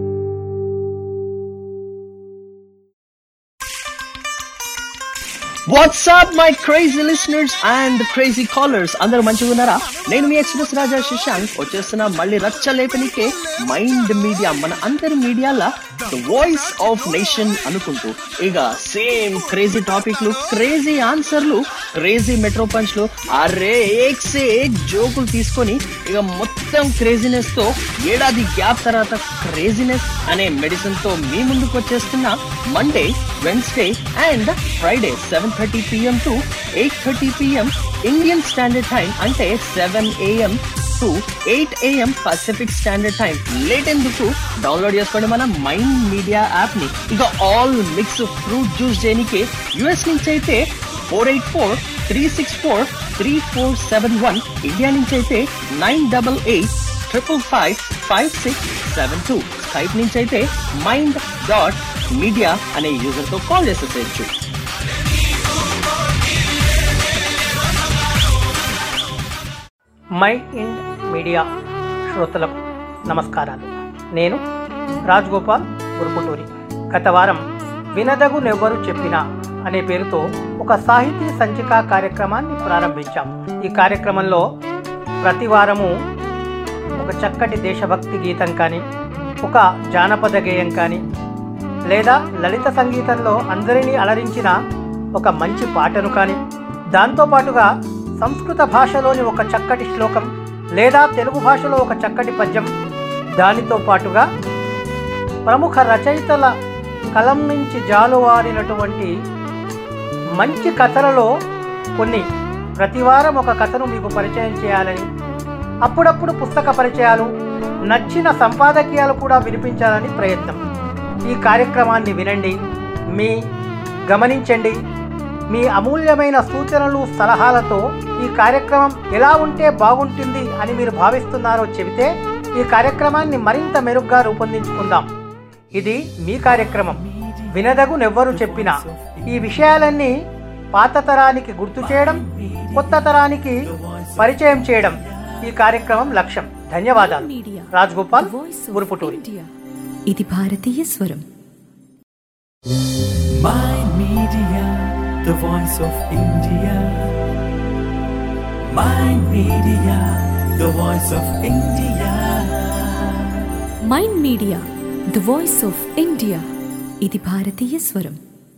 WhatsApp my crazy listeners and crazy callers అందరూ మంచిగా ఉన్నారా నేను మీ ఎక్స్ప్రెస్ రాజా శశాంక్ వచ్చేస్తున్న మళ్ళీ రచ్చ లేపనికే మైండ్ మీడియా మన అందరి మీడియాల ద వాయిస్ ఆఫ్ నేషన్ అనుకుంటూ ఇక సేమ్ క్రేజీ టాపిక్లు క్రేజీ ఆన్సర్లు క్రేజీ మెట్రో పంచ్లు అరే ఏక్ సే ఏక్ జోకులు తీసుకొని ఇక మొత్తం క్రేజీనెస్ తో ఏడాది గ్యాప్ తర్వాత క్రేజీనెస్ అనే మెడిసిన్ తో మీ ముందుకు వచ్చేస్తున్న Monday Wednesday and Friday seven thirty PM to eight thirty PM Indian standard time అంటే seven AM to eight AM Pacific standard time late ఎందుకు డౌన్లోడ్ చేసుకోండి మన మైండ్ మీడియా యాప్ ని ఇక ఆల్ మిక్స్ ఫ్రూట్ జ్యూస్ చేయడానికి US నుంచి అయితే four eight four three six four three four seven one India నుంచి అయితే nine double eight triple five five six seven two Skype నుంచి అయితే మైండ్ డాట్ మీడియా అనే యూజర్ తో కాల్ చేసేసేయచ్చు మై ఇండ్ మీడియా శ్రోతలకు నమస్కారాలు నేను రాజ్ గోపాల్ గురుపుటూరి గత వారం వినదగు నెవ్వరు చెప్పినా అనే పేరుతో ఒక సాహితీ సంచిక కార్యక్రమాన్ని ప్రారంభించాం ఈ కార్యక్రమంలో ప్రతి వారము ఒక చక్కటి దేశభక్తి గీతం కానీ ఒక జానపద గేయం కానీ లేదా లలిత సంగీతంలో అందరినీ అలరించిన ఒక మంచి పాటను కానీ దాంతోపాటుగా సంస్కృత భాషలోని ఒక చక్కటి శ్లోకం లేదా తెలుగు భాషలో ఒక చక్కటి పద్యం దానితో పాటుగా ప్రముఖ రచయితల కలం నుంచి జాలువారినటువంటి మంచి కథలలో కొన్ని ప్రతివారం ఒక కథను మీకు పరిచయం చేయాలని అప్పుడప్పుడు పుస్తక పరిచయాలు నచ్చిన సంపాదకీయాలు కూడా వినిపించాలని ప్రయత్నం ఈ కార్యక్రమాన్ని వినండి మీ గమనించండి మీ అమూల్యమైన సూచనలు సలహాలతో ఈ కార్యక్రమం ఎలా ఉంటే బాగుంటుంది అని మీరు భావిస్తున్నారో చెబితే ఈ కార్యక్రమాన్ని మరింత మెరుగ్గా రూపొందించుకుందాం ఇది మీ కార్యక్రమం వినదగునెవ్వరు చెప్పినా ఈ విషయాలన్నీ పాత తరానికి గుర్తు చేయడం కొత్త తరానికి పరిచయం చేయడం ఈ కార్యక్రమం లక్ష్యం ధన్యవాదాలు రాజ్ గోపాల్ గురుపుటూరి ఇది భారతీయ స్వరం Mind Media, the voice of India. Mind Media, the voice of India. Mind media the voice of India ఇది భారతీయ స్వరం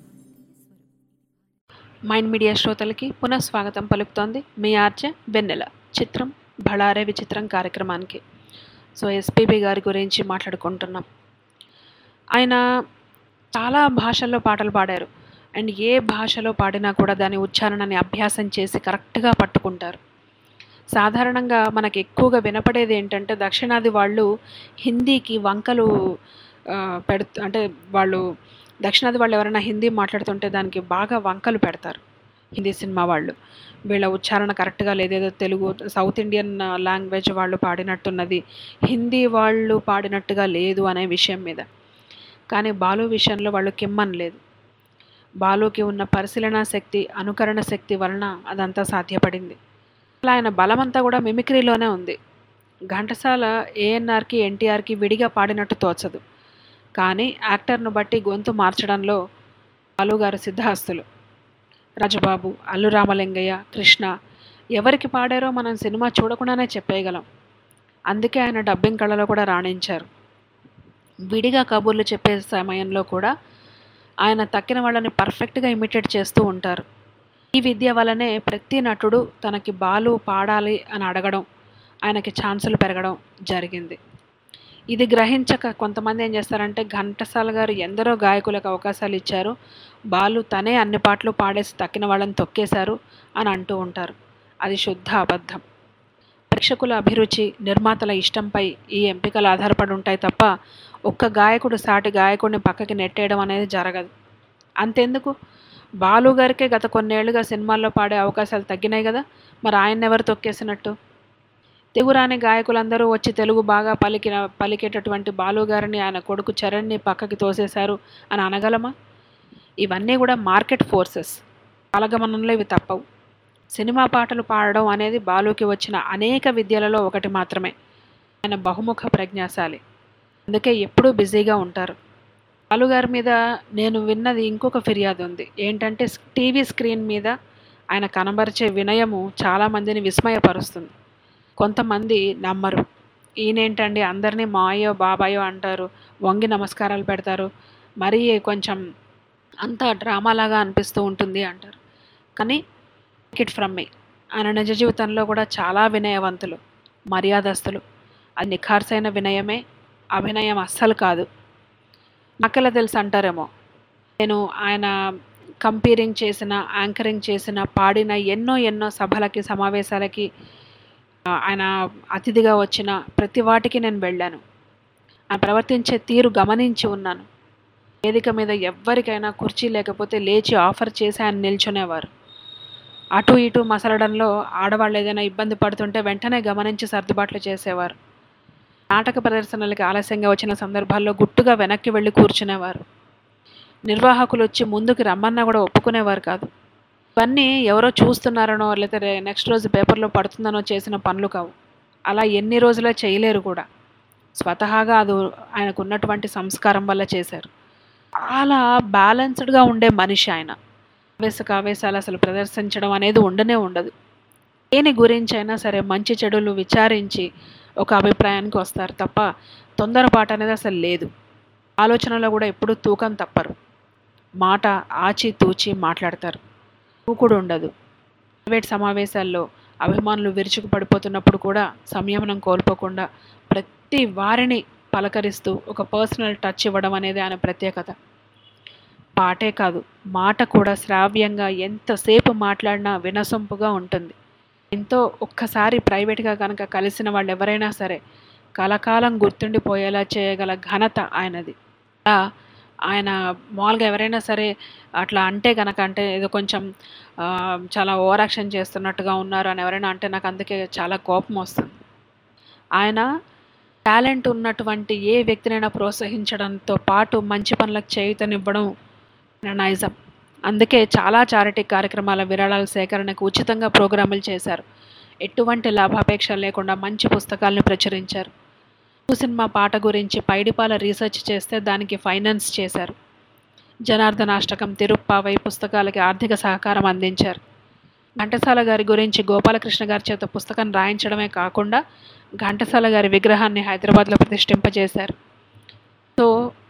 మైండ్ మీడియా శ్రోతలకి పునఃస్వాగతం పలుకుతోంది మీ ఆర్జ వెన్నెల చిత్రం బళారే విచిత్రం కార్యక్రమానికి సో ఎస్పీబి గారి గురించి మాట్లాడుకుంటున్నాం ఆయన చాలా భాషల్లో పాటలు పాడారు అండ్ ఏ భాషలో పాడినా కూడా దాని ఉచ్చారణని అభ్యాసం చేసి కరెక్ట్గా పట్టుకుంటారు సాధారణంగా మనకు ఎక్కువగా వినపడేది ఏంటంటే దక్షిణాది వాళ్ళు హిందీకి వంకలు ఆ, పెడుతూ అంటే వాళ్ళు దక్షిణాది వాళ్ళు ఎవరైనా హిందీ మాట్లాడుతుంటే దానికి బాగా వంకలు పెడతారు హిందీ సినిమా వాళ్ళు వీళ్ళ ఉచ్చారణ కరెక్ట్గా లేదేదో తెలుగు సౌత్ ఇండియన్ లాంగ్వేజ్ వాళ్ళు పాడినట్టున్నది హిందీ వాళ్ళు పాడినట్టుగా లేదు అనే విషయం మీద కానీ బాలు విషయంలో వాళ్ళు కిమ్మనలేదు బాలుకి ఉన్న పరిశీలన శక్తి అనుకరణ శక్తి వలన అదంతా సాధ్యపడింది అలా ఆయన బలమంతా కూడా మిమిక్రీలోనే ఉంది ఘంటసాల ఏఎన్ఆర్కి ఎన్టీఆర్కి విడిగా పాడినట్టు తోచదు కానీ యాక్టర్ను బట్టి గొంతు మార్చడంలో బాలు గారు సిద్ధహస్తులు రాజబాబు అల్లు రామలింగయ్య కృష్ణ ఎవరికి పాడారో మనం సినిమా చూడకుండానే చెప్పేయగలం అందుకే ఆయన డబ్బింగ్ కళలో కూడా రాణించారు విడిగా కబుర్లు చెప్పే సమయంలో కూడా ఆయన తక్కిన వాళ్ళని పర్ఫెక్ట్గా ఇమిటేట్ చేస్తూ ఉంటారు ఈ విద్య వల్లనే ప్రతి నటుడు తనకి బాలు పాడాలి అని అడగడం ఆయనకి ఛాన్సులు పెరగడం జరిగింది ఇది గ్రహించక కొంతమంది ఏం చేస్తారంటే ఘంటసాల గారు ఎందరో గాయకులకు అవకాశాలు ఇచ్చారు బాలు తనే అన్ని పాటలు పాడేసి తక్కిన వాళ్ళని తొక్కేశారు అని అంటూ ఉంటారు అది శుద్ధ అబద్ధం ప్రేక్షకుల అభిరుచి నిర్మాతల ఇష్టంపై ఈ ఎంపికలు ఆధారపడి ఉంటాయి తప్ప ఒక్క గాయకుడు సాటి గాయకుడిని పక్కకి నెట్టేయడం అనేది జరగదు అంతెందుకు బాలు గారికే గత కొన్నేళ్లుగా సినిమాల్లో పాడే అవకాశాలు తగ్గినాయి కదా మరి ఆయన ఎవరు తొక్కేసినట్టు తెలుగురాని గాయకులందరూ వచ్చి తెలుగు బాగా పలికిన పలికేటటువంటి బాలు గారిని ఆయన కొడుకు చరణ్ని పక్కకి తోసేశారు అని అనగలమా ఇవన్నీ కూడా మార్కెట్ ఫోర్సెస్ కాలగమనంలో ఇవి తప్పవు సినిమా పాటలు పాడడం అనేది బాలుకి వచ్చిన అనేక విద్యలలో ఒకటి మాత్రమే ఆయన బహుముఖ ప్రజ్ఞాశాలి అందుకే ఎప్పుడూ బిజీగా ఉంటారు బాలుగారి మీద నేను విన్నది ఇంకొక ఫిర్యాదు ఉంది ఏంటంటే టీవీ స్క్రీన్ మీద ఆయన కనబరిచే వినయము చాలామందిని విస్మయపరుస్తుంది కొంతమంది నమ్మరు ఈయనేంటండి అందరినీ మాయో బాబాయో అంటారు వంగి నమస్కారాలు పెడతారు మరీ కొంచెం అంతా డ్రామాలాగా అనిపిస్తూ ఉంటుంది అంటారు కానీ ఇట్ ఫ్రమ్ మీ ఆయన నిజ జీవితంలో కూడా చాలా వినయవంతులు మర్యాదస్తులు అది నిఖార్సైన వినయమే అభినయం అస్సలు కాదు నాకెలా తెలుసు అంటారేమో నేను ఆయన కంపీరింగ్ చేసిన యాంకరింగ్ చేసిన పాడిన ఎన్నో ఎన్నో సభలకి సమావేశాలకి ఆ, ఆయన అతిథిగా వచ్చిన ప్రతి వాటికి నేను వెళ్ళాను ఆయన ప్రవర్తించే తీరు గమనించి ఉన్నాను వేదిక మీద ఎవ్వరికైనా కుర్చీ లేకపోతే లేచి ఆఫర్ చేసి ఆయన నిల్చునేవారు అటు ఇటు మసలడంలో ఆడవాళ్ళు ఏదైనా ఇబ్బంది పడుతుంటే వెంటనే గమనించి సర్దుబాట్లు చేసేవారు నాటక ప్రదర్శనలకి ఆలస్యంగా వచ్చిన సందర్భాల్లో గుట్టుగా వెనక్కి వెళ్ళి కూర్చునేవారు నిర్వాహకులు వచ్చి ముందుకు రమ్మన్నా కూడా ఒప్పుకునేవారు కాదు ఇవన్నీ ఎవరో చూస్తున్నారనో లేదా నెక్స్ట్ రోజు పేపర్లో పడుతుందనో చేసిన పనులు కావు అలా ఎన్ని రోజులో చేయలేరు కూడా స్వతహాగా అది ఆయనకు ఉన్నటువంటి సంస్కారం వల్ల చేశారు చాలా బ్యాలెన్స్డ్గా ఉండే మనిషి ఆయన ఆవేశక ఆవేశాలు అసలు ప్రదర్శించడం అనేది ఉండనే ఉండదు దేని గురించి అయినా సరే మంచి చెడులు విచారించి ఒక అభిప్రాయానికి వస్తారు తప్ప తొందరపాటు అనేది అసలు లేదు ఆలోచనలో కూడా ఎప్పుడూ తూకం తప్పరు మాట ఆచి తూచి మాట్లాడతారు తూకుడు ఉండదు ప్రైవేట్ సమావేశాల్లో అభిమానులు విరుచుకు పడిపోతున్నప్పుడు కూడా సంయమనం కోల్పోకుండా ప్రతి వారిని పలకరిస్తూ ఒక పర్సనల్ టచ్ ఇవ్వడం అనేది ఆయన ప్రత్యేకత పాటే కాదు మాట కూడా శ్రావ్యంగా ఎంతసేపు మాట్లాడినా వినసొంపుగా ఉంటుంది ఎంతో ఒక్కసారి ప్రైవేట్గా కనుక కలిసిన వాళ్ళు ఎవరైనా సరే కలకాలం గుర్తుండిపోయేలా చేయగల ఘనత ఆయనది అలా ఆయన మామూలుగా ఎవరైనా సరే అట్లా అంటే కనుక అంటే ఏదో కొంచెం ఆ, చాలా ఓవర్ యాక్షన్ చేస్తున్నట్టుగా ఉన్నారు అని ఎవరైనా అంటే నాకు అందుకే చాలా కోపం వస్తుంది ఆయన టాలెంట్ ఉన్నటువంటి ఏ వ్యక్తినైనా ప్రోత్సహించడంతో పాటు మంచి పనులకు చేయుతనివ్వడం ఆయన నైజం అందుకే చాలా చారిటీ కార్యక్రమాల విరాళాల సేకరణకు ఉచితంగా ప్రోగ్రాములు చేశారు ఎటువంటి లాభాపేక్ష లేకుండా మంచి పుస్తకాలను ప్రచురించారు తెలుగు సినిమా పాట గురించి పైడిపాల రీసెర్చ్ చేస్తే దానికి ఫైనాన్స్ చేశారు జనార్దనాష్టకం తిరుప్పావై పుస్తకాలకి ఆర్థిక సహకారం అందించారు ఘంటసాల గారి గురించి గోపాలకృష్ణ గారి చేత పుస్తకం రాయించడమే కాకుండా ఘంటసాల గారి విగ్రహాన్ని హైదరాబాద్లో ప్రతిష్ఠింపజేశారు సో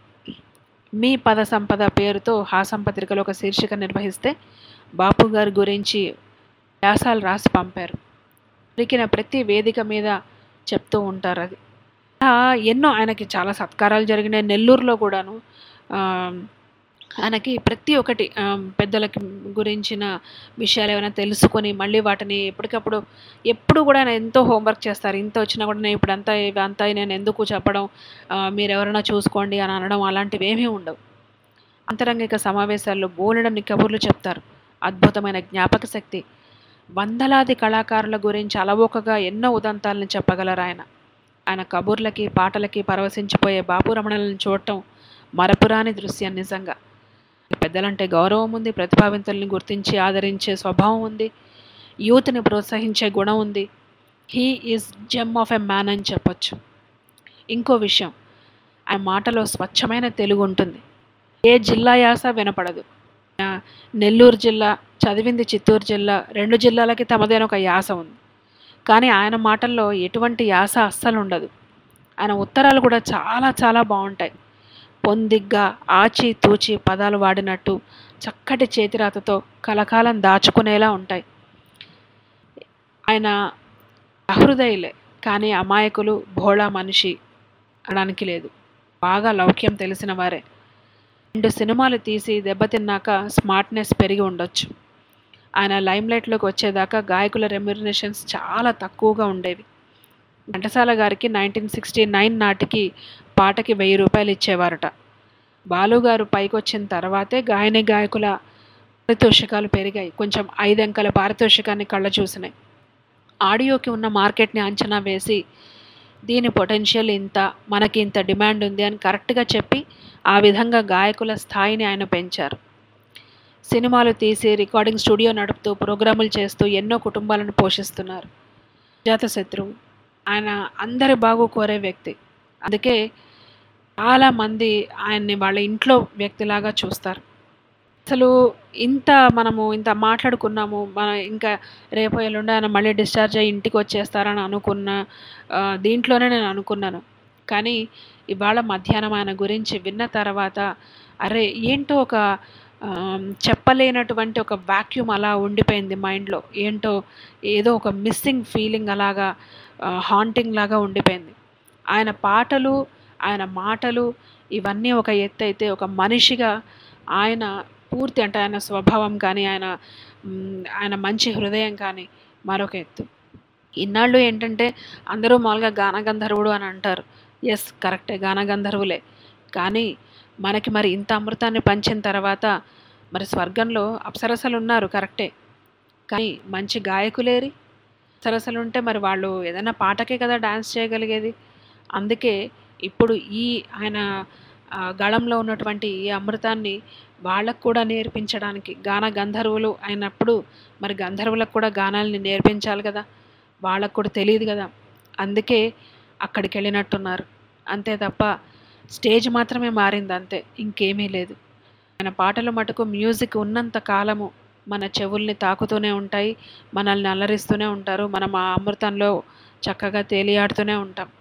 మీ పద సంపద పేరుతో హాసం పత్రికలో ఒక శీర్షిక నిర్వహిస్తే బాపు గారి గురించి వ్యాసాలు రాసి పంపారు దొరికిన ప్రతి వేదిక మీద చెప్తూ ఉంటారు అది అలా ఎన్నో ఆయనకి చాలా సత్కారాలు జరిగినాయి నెల్లూరులో కూడాను ఆ, ఆయనకి ప్రతి ఒక్కటి ఆ, పెద్దలకి గురించిన విషయాలు ఏమైనా తెలుసుకొని మళ్ళీ వాటిని ఎప్పటికప్పుడు ఎప్పుడు కూడా ఆయన ఎంతో హోంవర్క్ చేస్తారు ఇంత వచ్చినా కూడా నేను ఇప్పుడంతా ఇవంతా నేను ఎందుకు చెప్పడం ఆ, మీరు ఎవరైనా చూసుకోండి అని అనడం అలాంటివి ఏమీ ఉండవు అంతరంగిక సమావేశాల్లో బోలెడన్ని కబుర్లు చెప్తారు అద్భుతమైన జ్ఞాపక శక్తి వందలాది కళాకారుల గురించి అలవోకగా ఎన్నో ఉదంతాలను చెప్పగలరు ఆయన ఆయన కబుర్లకి పాటలకి పరవశించిపోయే బాపు రమణలను చూడటం మరపురాని దృశ్యం నిజంగా పెద్దలంటే గౌరవం ఉంది ప్రతిభావంతుల్ని గుర్తించి ఆదరించే స్వభావం ఉంది యూత్ని ప్రోత్సహించే గుణం ఉంది he is gem of a man అని చెప్పొచ్చు ఇంకో విషయం ఆ మాటలో స్వచ్ఛమైన తెలుగు ఉంటుంది ఏ జిల్లా యాస వినపడదు ఆ, నెల్లూరు జిల్లా చదివింది చిత్తూరు జిల్లా రెండు జిల్లాలకి తమదైన ఒక యాస ఉంది కానీ ఆయన మాటల్లో ఎటువంటి యాస అస్సలు ఉండదు ఆయన ఉత్తరాలు కూడా చాలా చాలా బాగుంటాయి పొందిగ్గా ఆచి తూచి పదాలు వాడినట్టు చక్కటి చేతిరాతతో కలకాలం దాచుకునేలా ఉంటాయి ఆయన అహృదయులే కానీ అమాయకులు భోళా మనిషి అనడానికి లేదు బాగా లౌక్యం తెలిసిన వారే రెండు సినిమాలు తీసి దెబ్బతిన్నాక స్మార్ట్నెస్ పెరిగి ఉండొచ్చు ఆయన లైమ్లైట్లోకి వచ్చేదాకా గాయకుల రెమ్యునరేషన్స్ చాలా తక్కువగా ఉండేవి ఘంటసాల గారికి నైన్టీన్ సిక్స్టీ నైన్ నాటికి పాటకి వెయ్యి రూపాయలు ఇచ్చేవారట బాలుగారు పైకి వచ్చిన తర్వాతే గాయని గాయకుల పారితోషికాలు పెరిగాయి కొంచెం ఐదంకెల పారితోషికాన్ని కళ్ళ చూసినాయి ఆడియోకి ఉన్న మార్కెట్ని అంచనా వేసి దీని పొటెన్షియల్ ఇంత మనకి ఇంత డిమాండ్ ఉంది అని కరెక్ట్గా చెప్పి ఆ విధంగా గాయకుల స్థాయిని ఆయన పెంచారు సినిమాలు తీసి రికార్డింగ్ స్టూడియో నడుపుతూ ప్రోగ్రాములు చేస్తూ ఎన్నో కుటుంబాలను పోషిస్తున్నారు జాతశత్రువు ఆయన అందరి బాగు కోరే వ్యక్తి అందుకే చాలామంది ఆయన్ని వాళ్ళ ఇంట్లో వ్యక్తిలాగా చూస్తారు అసలు ఇంత మనము ఇంత మాట్లాడుకున్నాము మన ఇంకా రేపు ఎల్లుండి ఆయన మళ్ళీ డిశ్చార్జ్ అయ్యి ఇంటికి వచ్చేస్తారని అనుకున్న ఆ, దీంట్లోనే నేను అనుకున్నాను కానీ ఇవాళ మధ్యాహ్నం ఆయన గురించి విన్న తర్వాత అరే ఏంటో ఒక ఆ, చెప్పలేనటువంటి ఒక వాక్యూమ్ అలా ఉండిపోయింది మైండ్లో ఏంటో ఏదో ఒక మిస్సింగ్ ఫీలింగ్ అలాగా హాంటింగ్ లాగా ఉండిపోయింది ఆయన పాటలు ఆయన మాటలు ఇవన్నీ ఒక ఎత్తు అయితే ఒక మనిషిగా ఆయన పూర్తి అంటే ఆయన స్వభావం కానీ ఆయన మ్, ఆయన మంచి హృదయం కానీ మరొక ఎత్తు ఇన్నాళ్ళు ఏంటంటే అందరూ మామూలుగా గానగంధర్వుడు అని అంటారు ఎస్ కరెక్టే గానగంధర్వులే కానీ మనకి మరి ఇంత అమృతాన్ని పంచిన తర్వాత మరి స్వర్గంలో అప్సరసలు ఉన్నారు కరెక్టే కానీ మంచి గాయకులేరి అప్సరసలు ఉంటే మరి వాళ్ళు ఏదైనా పాటకే కదా డాన్స్ చేయగలిగేది అందుకే ఇప్పుడు ఈ ఆయన ఆ, గళంలో ఉన్నటువంటి ఈ అమృతాన్ని వాళ్ళకు కూడా నేర్పించడానికి గాన గంధర్వులు అయినప్పుడు మరి గంధర్వులకు కూడా గానాల్ని నేర్పించాలి కదా వాళ్ళకు కూడా తెలియదు కదా అందుకే అక్కడికి వెళ్ళినట్టున్నారు అంతే తప్ప స్టేజ్ మాత్రమే మారింది అంతే ఇంకేమీ లేదు ఆయన పాటలు మటుకు మ్యూజిక్ ఉన్నంత కాలము మన చెవుల్ని తాకుతూనే ఉంటాయి మనల్ని అల్లరిస్తూనే ఉంటారు మనం ఆ అమృతంలో చక్కగా తేలియాడుతూనే ఉంటాం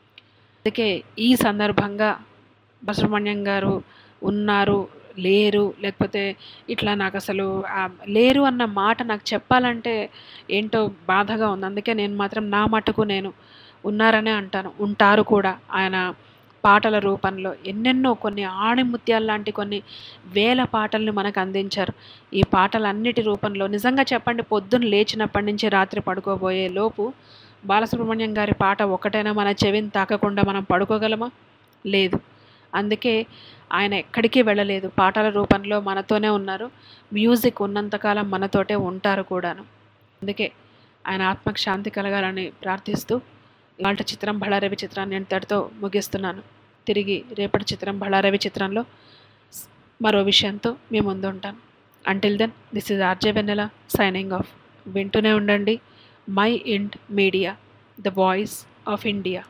అందుకే ఈ సందర్భంగా బసుబ్రహ్మణ్యం గారు ఉన్నారు లేరు లేకపోతే ఇట్లా నాకు అసలు ఆ లేరు అన్న మాట నాకు చెప్పాలంటే ఏంటో బాధగా ఉంది అందుకే నేను మాత్రం నా మటుకు నేను ఉన్నారనే అంటాను ఉంటారు కూడా ఆయన పాటల రూపంలో ఎన్నెన్నో కొన్ని ఆణిముత్యాలు లాంటి కొన్ని వేల పాటల్ని మనకు అందించారు ఈ పాటలన్నిటి రూపంలో నిజంగా చెప్పండి పొద్దున్న లేచినప్పటి నుంచి రాత్రి పడుకోబోయే లోపు బాలసుబ్రహ్మణ్యం గారి పాట ఒకటైనా మన చెవిని తాకకుండా మనం పడుకోగలమా లేదు అందుకే ఆయన ఎక్కడికి వెళ్ళలేదు పాటల రూపంలో మనతోనే ఉన్నారు మ్యూజిక్ ఉన్నంతకాలం మనతోటే ఉంటారు కూడాను అందుకే ఆయన ఆత్మకు శాంతి కలగాలని ప్రార్థిస్తూ ఇలాంటి చిత్రం బళారవి చిత్రాన్ని ఇంతటితో ముగిస్తున్నాను తిరిగి రేపటి చిత్రం బళారవి చిత్రంలో స్- మరో విషయంతో మీ ముందు ఉంటాను until then this is RJ Vennela signing off వింటూనే ఉండండి my ఇండ్ media the voice of India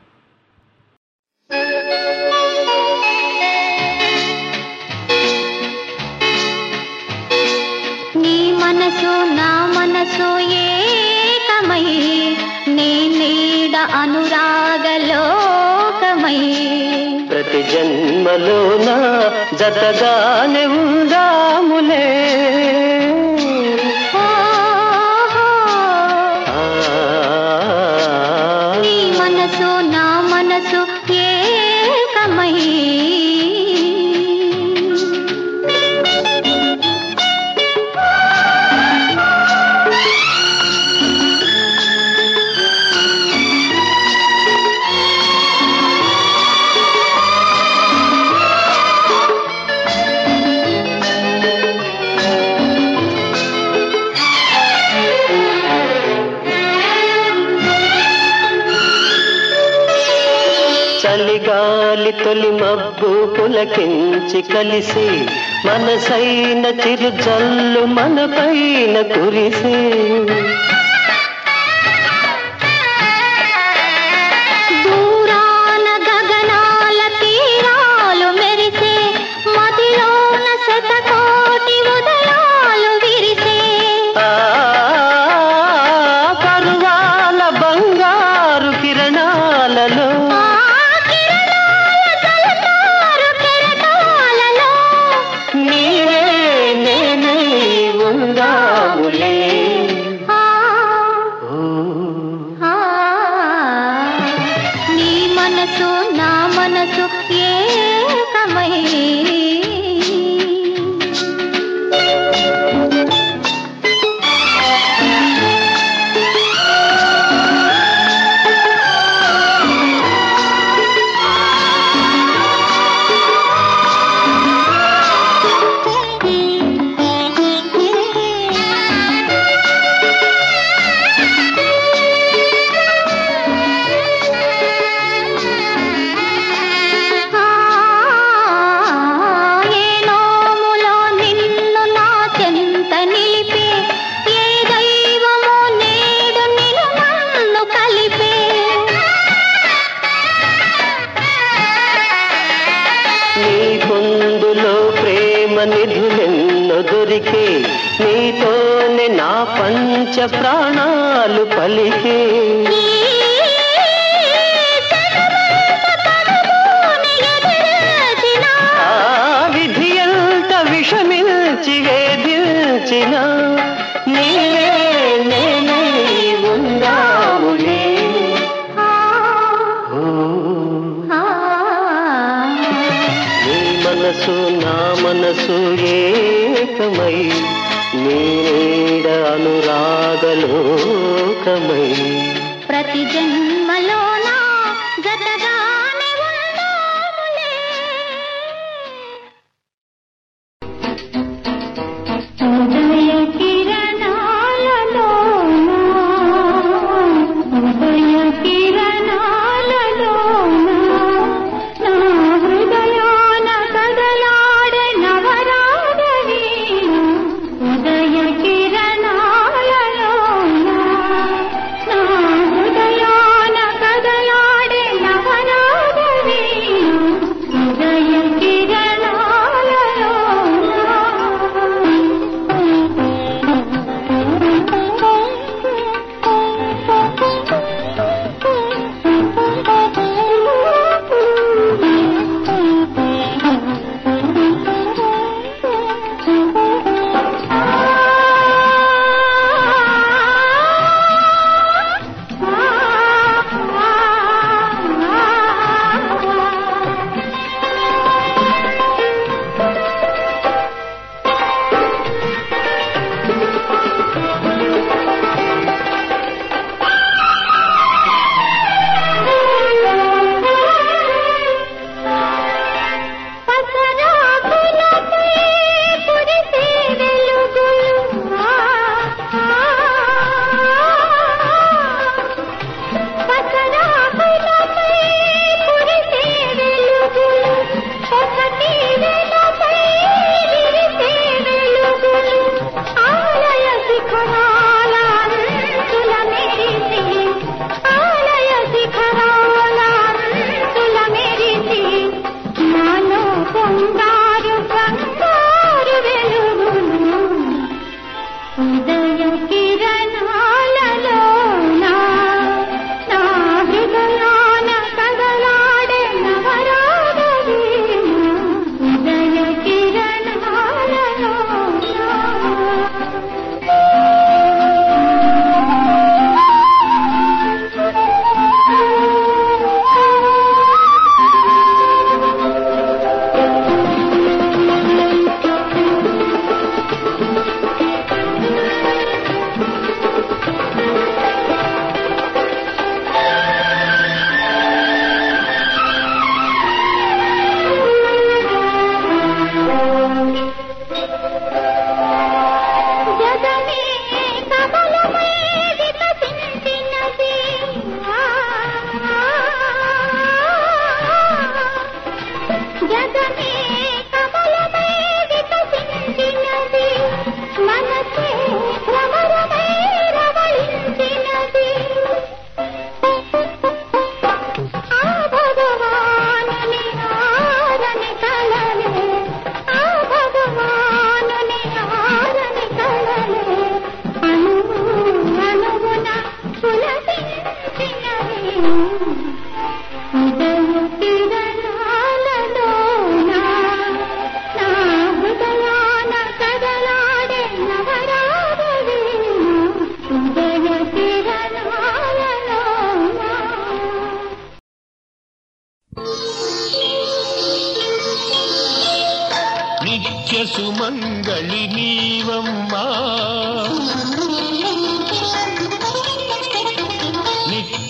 నీ మనసు నా మనసు ఏకమై నీ నీడ అనురాగలోకమై ప్రతి జన్మలోన జతగానే ఉందాములే నీ మనసు నా మనసు ఏకమై చలిగాలి తొలి మబ్బు పులకించి కలిసి మనసైన చిరు జల్లు మన పైన కురిసి దూరాన గగనాల తీరాలు మెరిసే మదిలోన శతకోటి ఉదయాలు మనసు నా మనసు ఏకమై ఏ నోములో నిన్ను నా చెంత నిలిపే ఏ దైవము నేడు నిన్ను నన్ను కలిపే నీ పొందులో ప్రేమ నిధులెన్నో దొరికే నీతోనే నా పంచ ప్రాణాలు పలికే ఆ విధి ఎంత విషమిల్చి వేధించిన నీవే నేనై ఉందాములే నీ మనసు నా మనసు ఏకమై నీడ అనురాగలోకమై ప్రతి జన్మలోన జతగానే ఉందాములే ఉదయ కిరణాలలోన ఉదయ కిరణాలలోన నా హృదయాన కదలాడే నవరాగవీణ ఉదయ కిరణాలలోన నా హృదయాన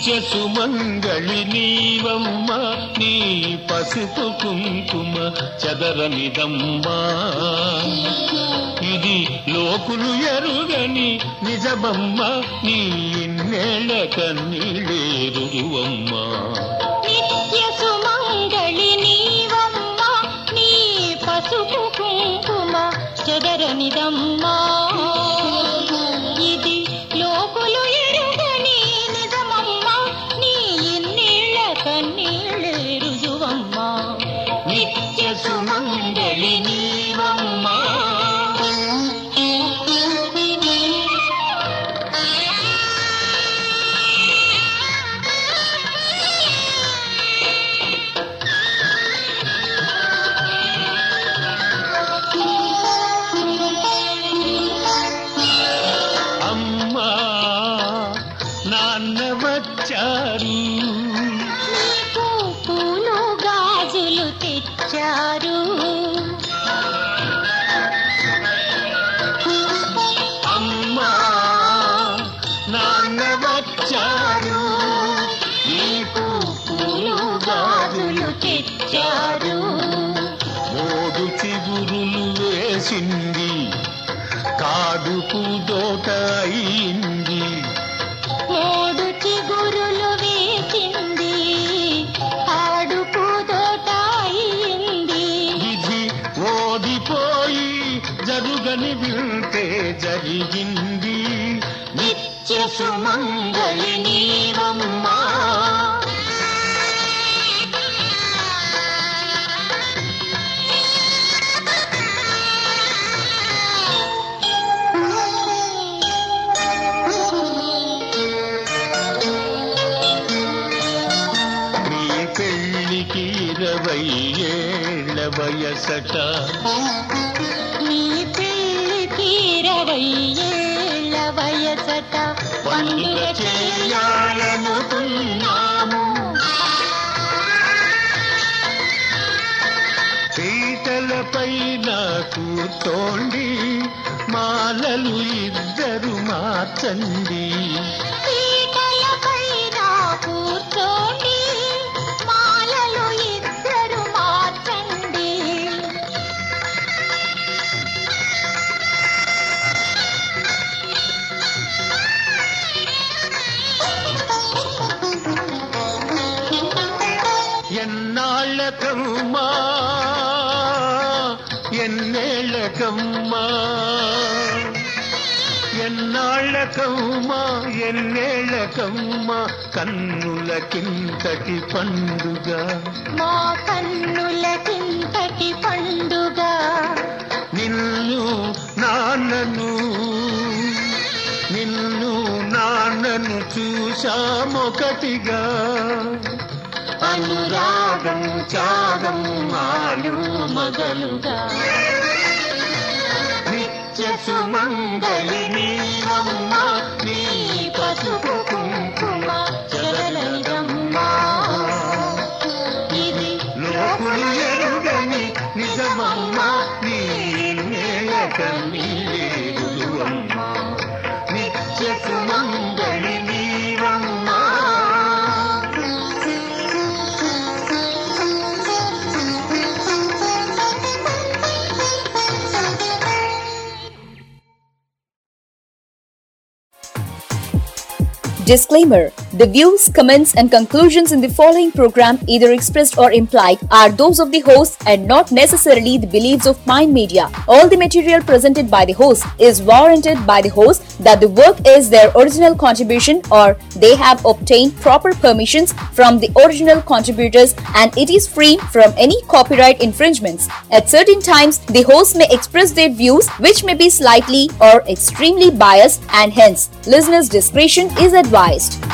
నిత్య సుమంగళి నీవమ్మ నీ పసుపు కుంకుమ చదరమిదమ్మా ఇది లోకులు ఎరుగని నిజమమ్మ నీ ఇన్నేళ్ల కన్నీళ్ళేరువమ్మా నిత్య సుమంగళి నీవమ్మ నీ పసుపు కుంకుమ చెదరనిదమ్మా ఇది లోకులు ఎరుగని నిజమమ్మ నీ ఇన్నేళ్ల కన్నీళ్ళే రుజువమ్మా నిత్య సుమంగళి నీవమ్మా అమ్మా నాన్న వచ్చారు నీకు పూలు గాజులు తెచ్చారు అమ్మా నాన్న వచ్చారు నీకు పూలు గాజులు తెచ్చారు మోడు చిగురులు వేసింది కాడు పూదోట అయింది మూడు చిగురులు వేసింది ఆడు పూదోట అయింది విధి ఓడిపోయి జరుగని వింటే జరిగింది నిత్య సుమంగళి నీవమ్మా నీ పెళ్ళికి ఇరవై ఏళ్ళ వయసట నీ పెళ్ళికి ఇరవై ఏళ్ళ వయసట పండుగ చేయాలనుకున్నాము పీటలపై కూర్చోండి మాలలు ఇద్దరు మార్చండి పీటలపై నా కూర్చోండి మాలలు ఇద్దరు మార్చండి ఎన్నాళ్ళకమ్మా ఎన్నేళ్ళకమ్మా ఎన్నాళ్ళకమ్మా ఎన్నేళ్ళకమ్మా కన్నులకింతటి పండుగ మా కన్నులకింతటి పండుగ నిన్ను నాన్నను నిన్ను నాన్నను చూశామొకటిగా అనురాగం త్యాగం ఆలు మగలుగా నిత్య సుమంగళి నీవమ్మ నీ పసుపు కుంకుమ చదలదమ్మా ఇది లోకులు ఎరుగని నిజమమ్మ నీ నేలక నీలేరువమ్మ నిత్య సుమంగళి నీవమ్మా Disclaimer The views, comments, and conclusions in the following program, either expressed or implied, are those of the host and not necessarily the beliefs of Mind Media. All the material presented by the host is warranted by the host that the work is their original contribution or they have obtained proper permissions from the original contributors and it is free from any copyright infringements. At certain times, the host may express their views which may be slightly or extremely biased and hence listeners' discretion is advised.